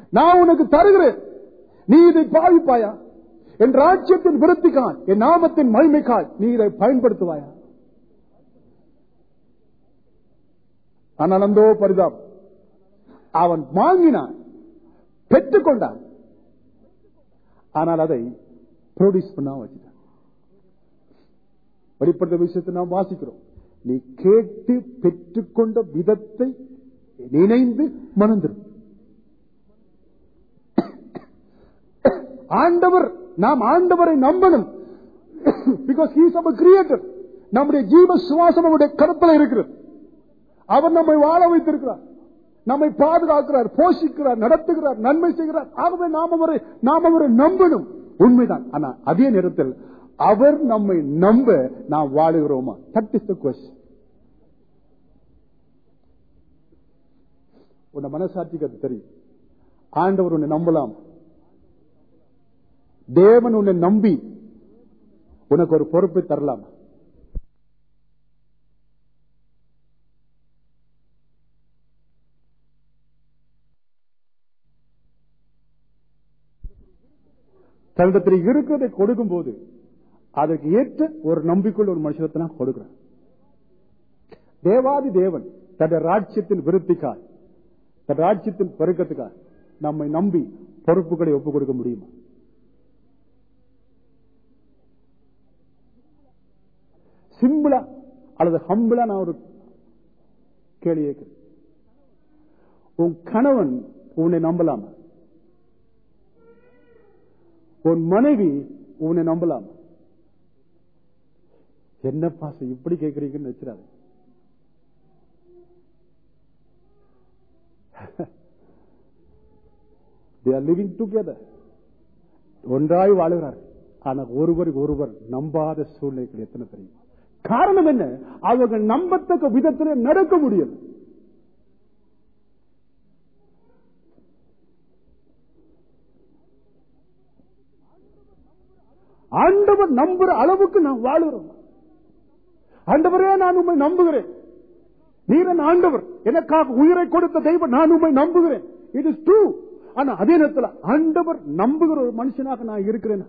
[SPEAKER 1] நான் உனக்கு தருகிறேன் நீ இதை பாவிப்பாயா என் ராஜ்யத்தின் விருத்திக்காய் என் நாமத்தின் மகிமைக்காய் நீ இதை பயன்படுத்துவாயா ஆனால் அந்தோ பரிதாபம் அவன் வாங்கினான் பெற்றுக்கொண்டான் ஆனால் அதை ப்ரொடியூஸ் பண்ண வச்சுட்டான் வெளிப்படுத்த விஷயத்தை நாம் வாசிக்கிறோம் நீ கேட்டு பெற்றுக்கொண்ட விதத்தை நினைந்து மணந்திரும் ஆண்டவர் நாம் ஆண்டவரை நம்பணும் பிகாஸ் ஹீஸ் அவர் கிரியேட்டர் நம்முடைய ஜீவ சுவாசம் நம்முடைய கருத்தில் இருக்கிறது அவர் நம்மை வாழ வைத்திருக்கிறார் நம்மை பாதுகாக்கிறார் போஷிக்கிறார் நடத்துகிறார் நன்மை செய்கிறார் ஆகவே நாம் அவரை நாம் அவரை நம்பணும் உண்மைதான் ஆனா அதே நேரத்தில் அவர் நம்மை நம்ப நாம் வாழுகிறோமா தட் இஸ் த கொஸ்டின் உன்னை மனசாட்சிக்கு அது தெரியும் ஆண்டவர் உன்னை நம்பலாம் தேவன் உன்னை நம்பி உனக்கு ஒரு பொறுப்பை தரலாம் தன்னிடத்தில் இருக்கிறதை கொடுக்கும் போது அதற்கு ஏற்ற ஒரு நம்பிக்கையுள்ள ஒரு மனுஷத்தை நான் கொடுக்கிறேன் தேவாதி தேவன் தன்னுடைய ராஜ்யத்தின் விருத்திக்காய் தன் ராஜ்யத்தின் பெருக்கத்துக்காய் நம்மை நம்பி பொறுப்புகளை ஒப்புக் கொடுக்க முடியுமா சிம்பிளா அல்லது ஹம்பிளா நான் ஒரு கேள்வி கேட்கிறேன் உன் கணவன் உன்னை நம்பலாமா உன் மனைவி உன்னை நம்பலாமா என்ன பாசம் இப்படி கேட்கறீங்கன்னு வச்சிடாது they are living together ஒன்றாய் வாழுகிறார்கள் ஆனா ஒருவருக்கு ஒருவர் நம்பாத சூழ்நிலைகள் எத்தனை தெரியும் காரணம் என்ன அவர்கள் நம்பத்தக்க விதத்தில் நடக்க முடியும் ஆண்டவர் நம்புற அளவுக்கு நாம் வாழுகிறோம் ஆண்டவரே நான் உண்மை நம்புகிறேன் நீரன் ஆண்டவர் எனக்காக உயிரை கொடுத்த தெய்வம் நான் உண்மை நம்புகிறேன் இட் இஸ் ட்ரூ ஆனா அதே நேரத்தில் ஆண்டவர் நம்புகிற ஒரு மனுஷனாக நான் இருக்கிறேன்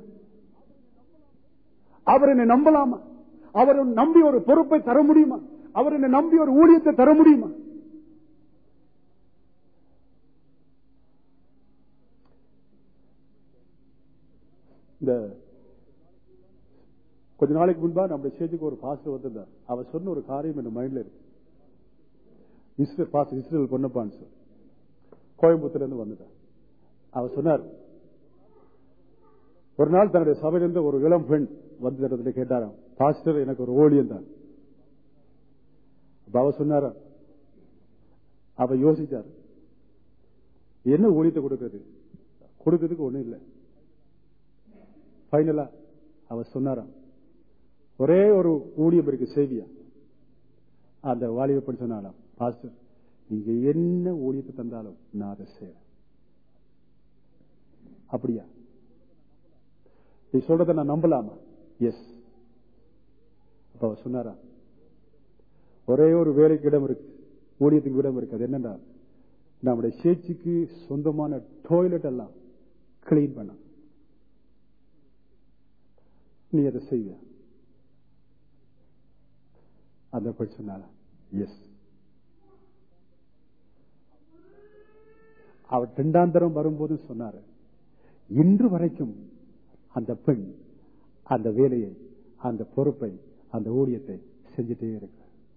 [SPEAKER 1] அவர் என்னை நம்பலாமா அவர் நம்பி ஒரு பொறுப்பை தர முடியுமா அவர் என்னை நம்பி ஒரு ஊழியத்தை தர முடியுமா இந்த கொஞ்ச நாளைக்கு முன்பா நம்முடைய ஸ்டேஜுக்கு ஒரு பாஸ்டர் வந்திருந்தார் அவர் சொன்ன ஒரு காரியம் என் மைண்ட்ல இருக்கு இஸ்ரேல் பாஸ்டர் இஸ்ரேல் பொன்னப்பான்னு சொல்லி கோயம்புத்தூர்ல இருந்து வந்துட்டார் அவர் சொன்னார் ஒரு நாள் தன்னுடைய சபையிலிருந்து ஒரு இளம் பெண் வந்து இடத்துல கேட்டாராம் பாஸ்டர் எனக்கு ஒரு ஓழியம் தான் அவ சொன்னாராம் அவ யோசிச்சார் என்ன ஊழியத்தை கொடுக்கிறது கொடுக்கிறதுக்கு ஒண்ணும் இல்லை பைனலா அவ சொன்னாராம் ஒரே ஒரு ஊழியம் இருக்கு செய்தியா அந்த வாலிப பெண் சொன்னாலாம் பாஸ்டர் நீங்க என்ன ஊழியத்தை தந்தாலும் நான் அதை செய்யறேன் அப்படியா நீ சொல்றத நான் நம்பலாமா எஸ் அப்ப அவர் சொன்னாரா ஒரே ஒரு வேலைக்கு இடம் இருக்கு ஊழியத்துக்கு இடம் இருக்கு அது என்னன்னா நம்முடைய சேர்ச்சிக்கு சொந்தமான டாய்லெட் எல்லாம் கிளீன் பண்ண நீ அதை செய்வியா அந்த பெண் சொன்னால எஸ் அவர் ரெண்டாந்தரம் வரும்போது சொன்னாரு இன்று வரைக்கும் அந்த பெண் அந்த வேலையை அந்த பொறுப்பை அந்த ஊழியத்தை செஞ்சுட்டே இருக்கு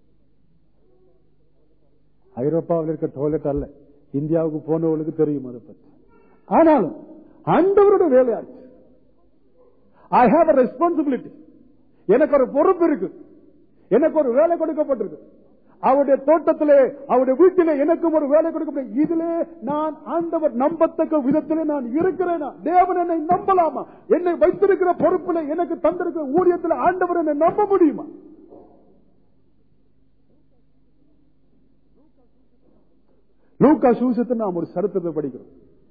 [SPEAKER 1] ஐரோப்பாவில் இருக்க டாய்லெட் அல்ல இந்தியாவுக்கு போனவர்களுக்கு தெரியும் அதை பற்றி ஆனாலும் ஆண்டவருடைய வேலையாச்சு ஐ ஹாவ் அ ரெஸ்பான்சிபிலிட்டி எனக்கு ஒரு பொறுப்பு இருக்கு எனக்கு ஒரு வேலை கொடுக்கப்பட்டிருக்கு அவருடைய தோட்டத்திலே அவருடைய வீட்டிலே எனக்கும் ஒரு வேலை கொடுக்கப்படும் இதிலே நான் ஆண்டவர் நம்பத்தக்க விதத்திலே நான் இருக்கிறேனா தேவன் என்னை நம்பலாமா என்னை வைத்திருக்கிற பொறுப்பில் எனக்கு தந்திருக்கிற ஊழியத்தில் ஆண்டவர் என்னை நம்ப முடியுமா லூக்கா சூசத்தை நாம் ஒரு சரித்திரத்தை படிக்கிறோம்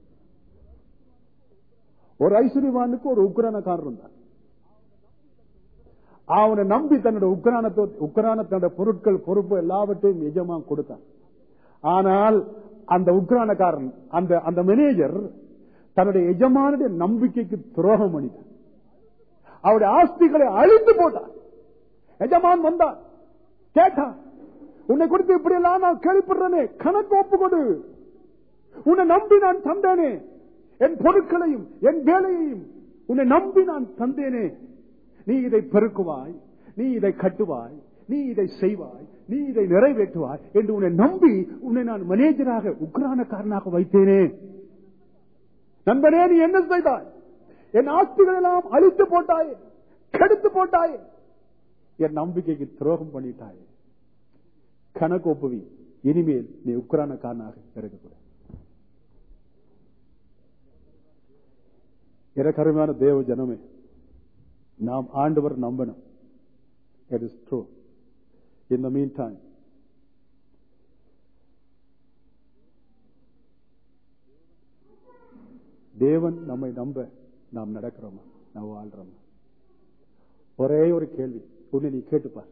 [SPEAKER 1] ஒரு ஐஸ்வர்யவானுக்கு ஒரு உக்ரானக்காரர் தான் அவனை நம்பி தன்னோட உக்ரானத்தை உக்ரான தன்னோட பொருட்கள் பொறுப்பு எல்லாவற்றையும் எஜமா கொடுத்தான் ஆனால் அந்த உக்ரானக்காரன் அந்த அந்த மேனேஜர் தன்னுடைய எஜமானுடைய நம்பிக்கைக்கு துரோகம் பண்ணிட்டான் அவருடைய ஆஸ்திகளை அழித்து போட்டான் எஜமான் வந்தான் கேட்டான் உன்னை குறித்து இப்படி எல்லாம் நான் கேள்விப்படுறேனே கணக்கு ஒப்பு கொடு உன்னை நம்பி நான் தந்தேனே என் பொருட்களையும் என் வேலையையும் உன்னை நம்பி நான் தந்தேனே நீ இதை பெருக்குவாய் நீ இதை கட்டுவாய் நீ இதை செய்வாய் நீ இதை நிறைவேற்றுவாய் என்று உன்னை நம்பி உன்னை நான் மேனேஜராக உக்ரானக்காரனாக வைத்தேனே நண்பனே நீ என்ன செய்தாய் என் ஆஸ்திகள் எல்லாம் அழித்து போட்டாயே கெடுத்து போட்டாயே என் நம்பிக்கைக்கு துரோகம் பண்ணிட்டாயே கணக்கு ஒப்புவி இனிமேல் நீ உக்ரானக்காரனாக இருக்கக்கூடாது இறக்கருமையான தேவ ஜனமே நாம் ஆண்டவர் நம்பணும் it is true in the meantime தேவன் நம்மை நம்ப நாம் நடக்கிறோமா நாம் வாழ்றோமா ஒரே ஒரு கேள்வி உன்னை நீ கேட்டுப்பார்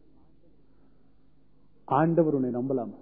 [SPEAKER 1] ஆண்டவர் உன்னை நம்பலாமா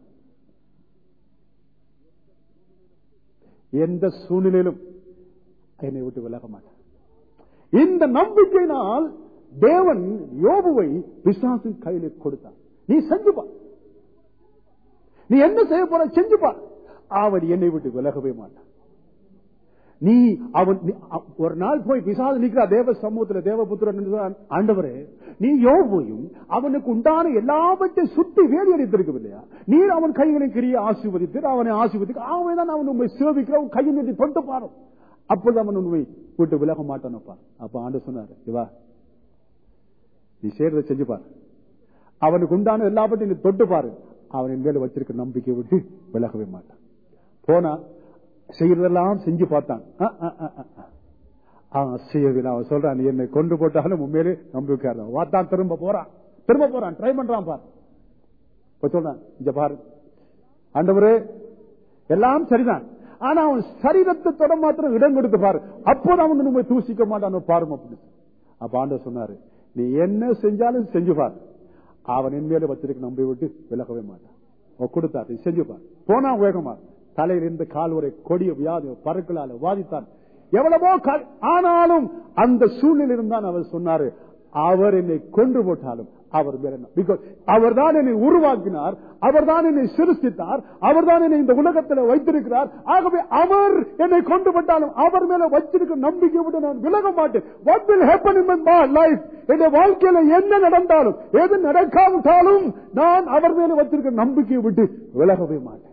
[SPEAKER 1] எந்த சூழ்நிலையிலும் என்னை விட்டு விலக மாட்டார் இந்த நம்பிக்கையினால் தேவன் யோபுவை பிசாசின் கையில கொடுத்தார் நீ செஞ்சுப்பா நீ என்ன செய்ய போற செஞ்சுப்பா அவன் என்னை விட்டு விலகவே மாட்டான் நீ அவன் நீ- அ- ஒரு நாள் போய் பிசாசு நிக்கிற தேவ சமூகத்துல தேவபுத்திரன் என்று சொன்னான், ஆண்டவரே நீ யோபுவையும் அவனுக்கு உண்டான எல்லாவற்றையும் சுத்தி வேலி அடித்திருக்கும் இல்லையா நீர் அவன் கைகளை கிரிய ஆசீர்வதித்து அவனை ஆசீர்வதிக்க அவன் தான் அவன் உண்மை சேவிக்கிற உன் கையை நீட்டி தொட்டு பாரு அப்போது அவன் உண்மை விட்டு விலக மாட்டானப்பா அப்ப ஆண்டு சொன்னாரு இவா நீ செய்யறதை செஞ்சு பாரு அவனுக்கு உண்டான எல்லாவற்றையும் நீ தொட்டு பாரு அவன் என் மேல வச்சிருக்க நம்பிக்கை விட்டு விலகவே மாட்டான் போனா செய்யறதெல்லாம் செஞ்சு பார்த்தான் அ, அ, அ, அ, அ. அவன் செய்யவில்லை அவன் சொல்றான் நீ என்னை கொண்டு போட்டாலும் உண்மையிலே நம்பிக்கை வாத்தான் திரும்ப போறான் திரும்ப போறான் ட்ரை பண்றான் பார் இப்ப சொல்றான் இங்க பாரு ஆண்டவரே எல்லாம் சரிதான் ஆனா அவன் சரீரத்தை தொட மாத்திரம் இடம் கொடுத்து பாரு அப்போது அவன் உண்மை தூசிக்க மாட்டான் பாரும் அப்படின்னு அப்ப ஆண்டவர் சொன்னாரு நீ என்ன செஞ்சாலும் செஞ்சு பார் அவன் என் மேல வச்சிருக்க நம்பி விட்டு விலகவே மாட்டான் அவன் கொடுத்தார் நீ செஞ்சு பார் போனா வேகமா தலையிலிருந்து கால் வரை கொடிய வியாதி பருக்களால வாதித்தான் எவ்வளவோ கால்- ஆனாலும் அந்த சூழ்நிலை இருந்தான் அவர் சொன்னாரு அவர் என்னை கொன்று போட்டாலும் அவர் மேல பிகாஸ் அவர் தான் என்னை உருவாக்கினார் அவர் தான் என்னை சிருஷ்டித்தார் அவர் தான் என்னை இந்த உலகத்தில் வைத்திருக்கிறார் ஆகவே அவர் என்னை கொண்டு விட்டாலும் அவர் மேல வச்சிருக்க நம்பிக்கை விட்டு நான் விலக மாட்டேன் what will happen in my life என் வாழ்க்கையில என்ன நடந்தாலும் எது நடக்காவிட்டாலும் நான் அவர் மேல வச்சிருக்க நம்பிக்கையை விட்டு விலகவே மாட்டேன்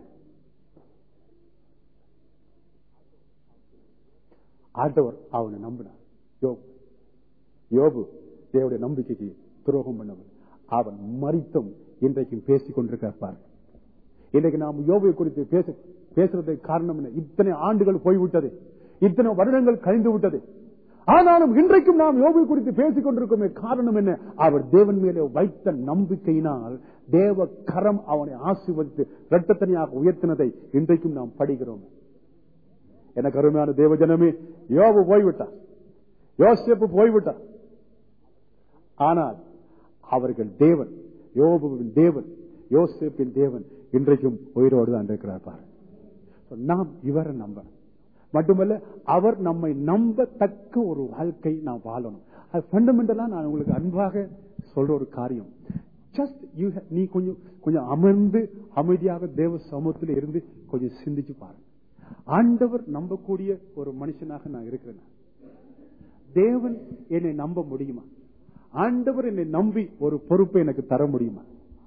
[SPEAKER 1] ஆண்டவர் அவனை நம்பினார் யோபு யோபு தேவடைய நம்பிக்கைக்கு துரோகம் பண்ணவன் அவன் மறித்தும் இன்றைக்கும் பேசிக் கொண்டிருக்கிறார் இன்றைக்கு நாம் யோபை குறித்து பேச பேசுறதுக்கு காரணம் என்ன இத்தனை ஆண்டுகள் போய்விட்டது இத்தனை வருடங்கள் கழிந்து விட்டது ஆனாலும் இன்றைக்கும் நாம் யோபை குறித்து பேசிக் கொண்டிருக்கோமே காரணம் என்ன அவர் தேவன் மேலே வைத்த நம்பிக்கையினால் தேவ கரம் அவனை ஆசீர்வதித்து இரட்டத்தனியாக உயர்த்தினதை இன்றைக்கும் நாம் படிக்கிறோம் எனக்கு அருமையான தேவ ஜனமே யோபு போய்விட்டார் யோசேப்பு போய்விட்டார் ஆனால் அவர்கள் தேவன் யோபுவின் தேவன் யோசேப்பின் தேவன் இன்றைக்கும் உயிரோடு தான் இருக்கிறார் பாரு. So, நாம் இவரை நம்பணும் மட்டுமல்ல அவர் நம்மை நம்பத்தக்க ஒரு வாழ்க்கை நாம் வாழணும் அது ஃபண்டமெண்டலா நான் உங்களுக்கு அன்பாக சொல்ற ஒரு காரியம் ஜஸ்ட் யூ நீ கொஞ்சம் கொஞ்சம் அமர்ந்து அமைதியாக தேவ சமூகத்தில் இருந்து கொஞ்சம் சிந்திச்சு பாருங்க ஆண்டவர் நம்பக்கூடிய ஒரு மனுஷனாக நான் இருக்கிறேன் தேவன் என்னை நம்ப முடியுமா ஆண்டவர் என்னை நம்பி ஒரு பொறுப்பை எனக்கு தர முடியுமா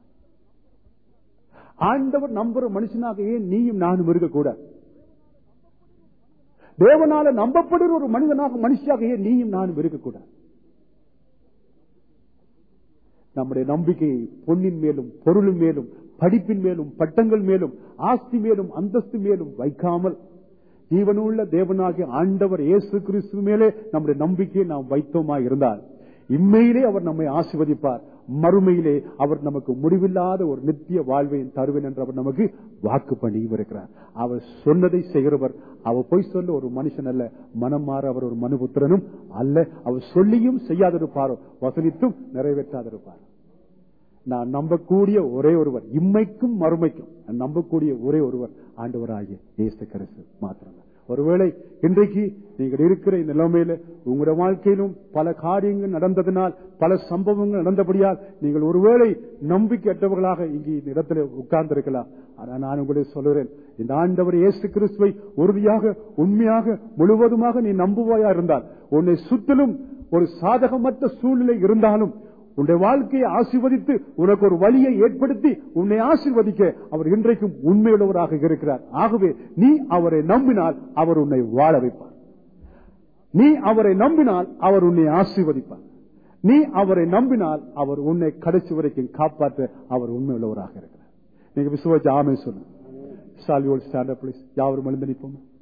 [SPEAKER 1] ஆண்டவர் நம்புற மனுஷனாக ஏன் நீயும் நானும் இருக்கக்கூடாது தேவனால நம்பப்படுற ஒரு மனிதனாக மனுஷியாக ஏன் நீயும் நானும் இருக்கக்கூடாது நம்முடைய நம்பிக்கையை பொன்னின் மேலும் பொருளின் மேலும் படிப்பின் மேலும் பட்டங்கள் மேலும் ஆஸ்தி மேலும் அந்தஸ்து மேலும் வைக்காமல் ஜீவனுள்ள தேவனாகிய ஆண்டவர் இயேசு கிறிஸ்து மேலே நம்முடைய நம்பிக்கையை நாம் வைத்தோமா இருந்தால் இம்மையிலே அவர் நம்மை ஆசிர்வதிப்பார் மறுமையிலே அவர் நமக்கு முடிவில்லாத ஒரு நித்திய வாழ்வை தருவேன் என்று அவர் நமக்கு வாக்கு பண்ணியும் இருக்கிறார் அவர் சொன்னதை செய்கிறவர் அவர் பொய் சொல்ல ஒரு மனுஷன் அல்ல மனம் மாற அவர் ஒரு மனுபுத்திரனும் அல்ல அவர் சொல்லியும் செய்யாதிருப்பாரோ வசனித்தும் நிறைவேற்றாதிருப்பார் நான் நம்பக்கூடிய ஒரே ஒருவர் இம்மைக்கும் மறுமைக்கும் நான் நம்பக்கூடிய ஒரே ஒருவர் ஆண்டவராகிய இயேசு கிறிஸ்து மாத்திரம் ஒருவேளை இன்றைக்கு நீங்கள் இருக்கிற இந்த நிலைமையில உங்களுடைய வாழ்க்கையிலும் பல காரியங்கள் நடந்ததினால் பல சம்பவங்கள் நடந்தபடியால் நீங்கள் ஒருவேளை நம்பிக்கையற்றவர்களாக இங்கு இந்த இடத்துல உட்கார்ந்திருக்கலாம் ஆனா நான் உங்களுக்கு சொல்லுகிறேன் இந்த ஆண்டவர் இயேசு கிறிஸ்துவை உறுதியாக உண்மையாக முழுவதுமாக நீ நம்புவாயா இருந்தால் உன்னை சுற்றிலும் ஒரு சாதகமற்ற சூழ்நிலை இருந்தாலும் உன்னுடைய வாழ்க்கையை ஆசீர்வதித்து உனக்கு ஒரு வழியை ஏற்படுத்தி உன்னை ஆசீர்வதிக்க அவர் இன்றைக்கும் உண்மையுள்ளவராக இருக்கிறார் ஆகவே நீ அவரை நம்பினால் அவர் உன்னை வாழ வைப்பார் நீ அவரை நம்பினால் அவர் உன்னை ஆசீர்வதிப்பார் நீ அவரை நம்பினால் அவர் உன்னை கடைசி வரைக்கும் காப்பாற்ற அவர் உண்மையுள்ளவராக இருக்கிறார் நீங்க விசுவாச்சு ஆமே சொல்லுங்க சால்வியோல் ஸ்டாண்ட் அப் யாவரும் எழுந்து நிற்போம்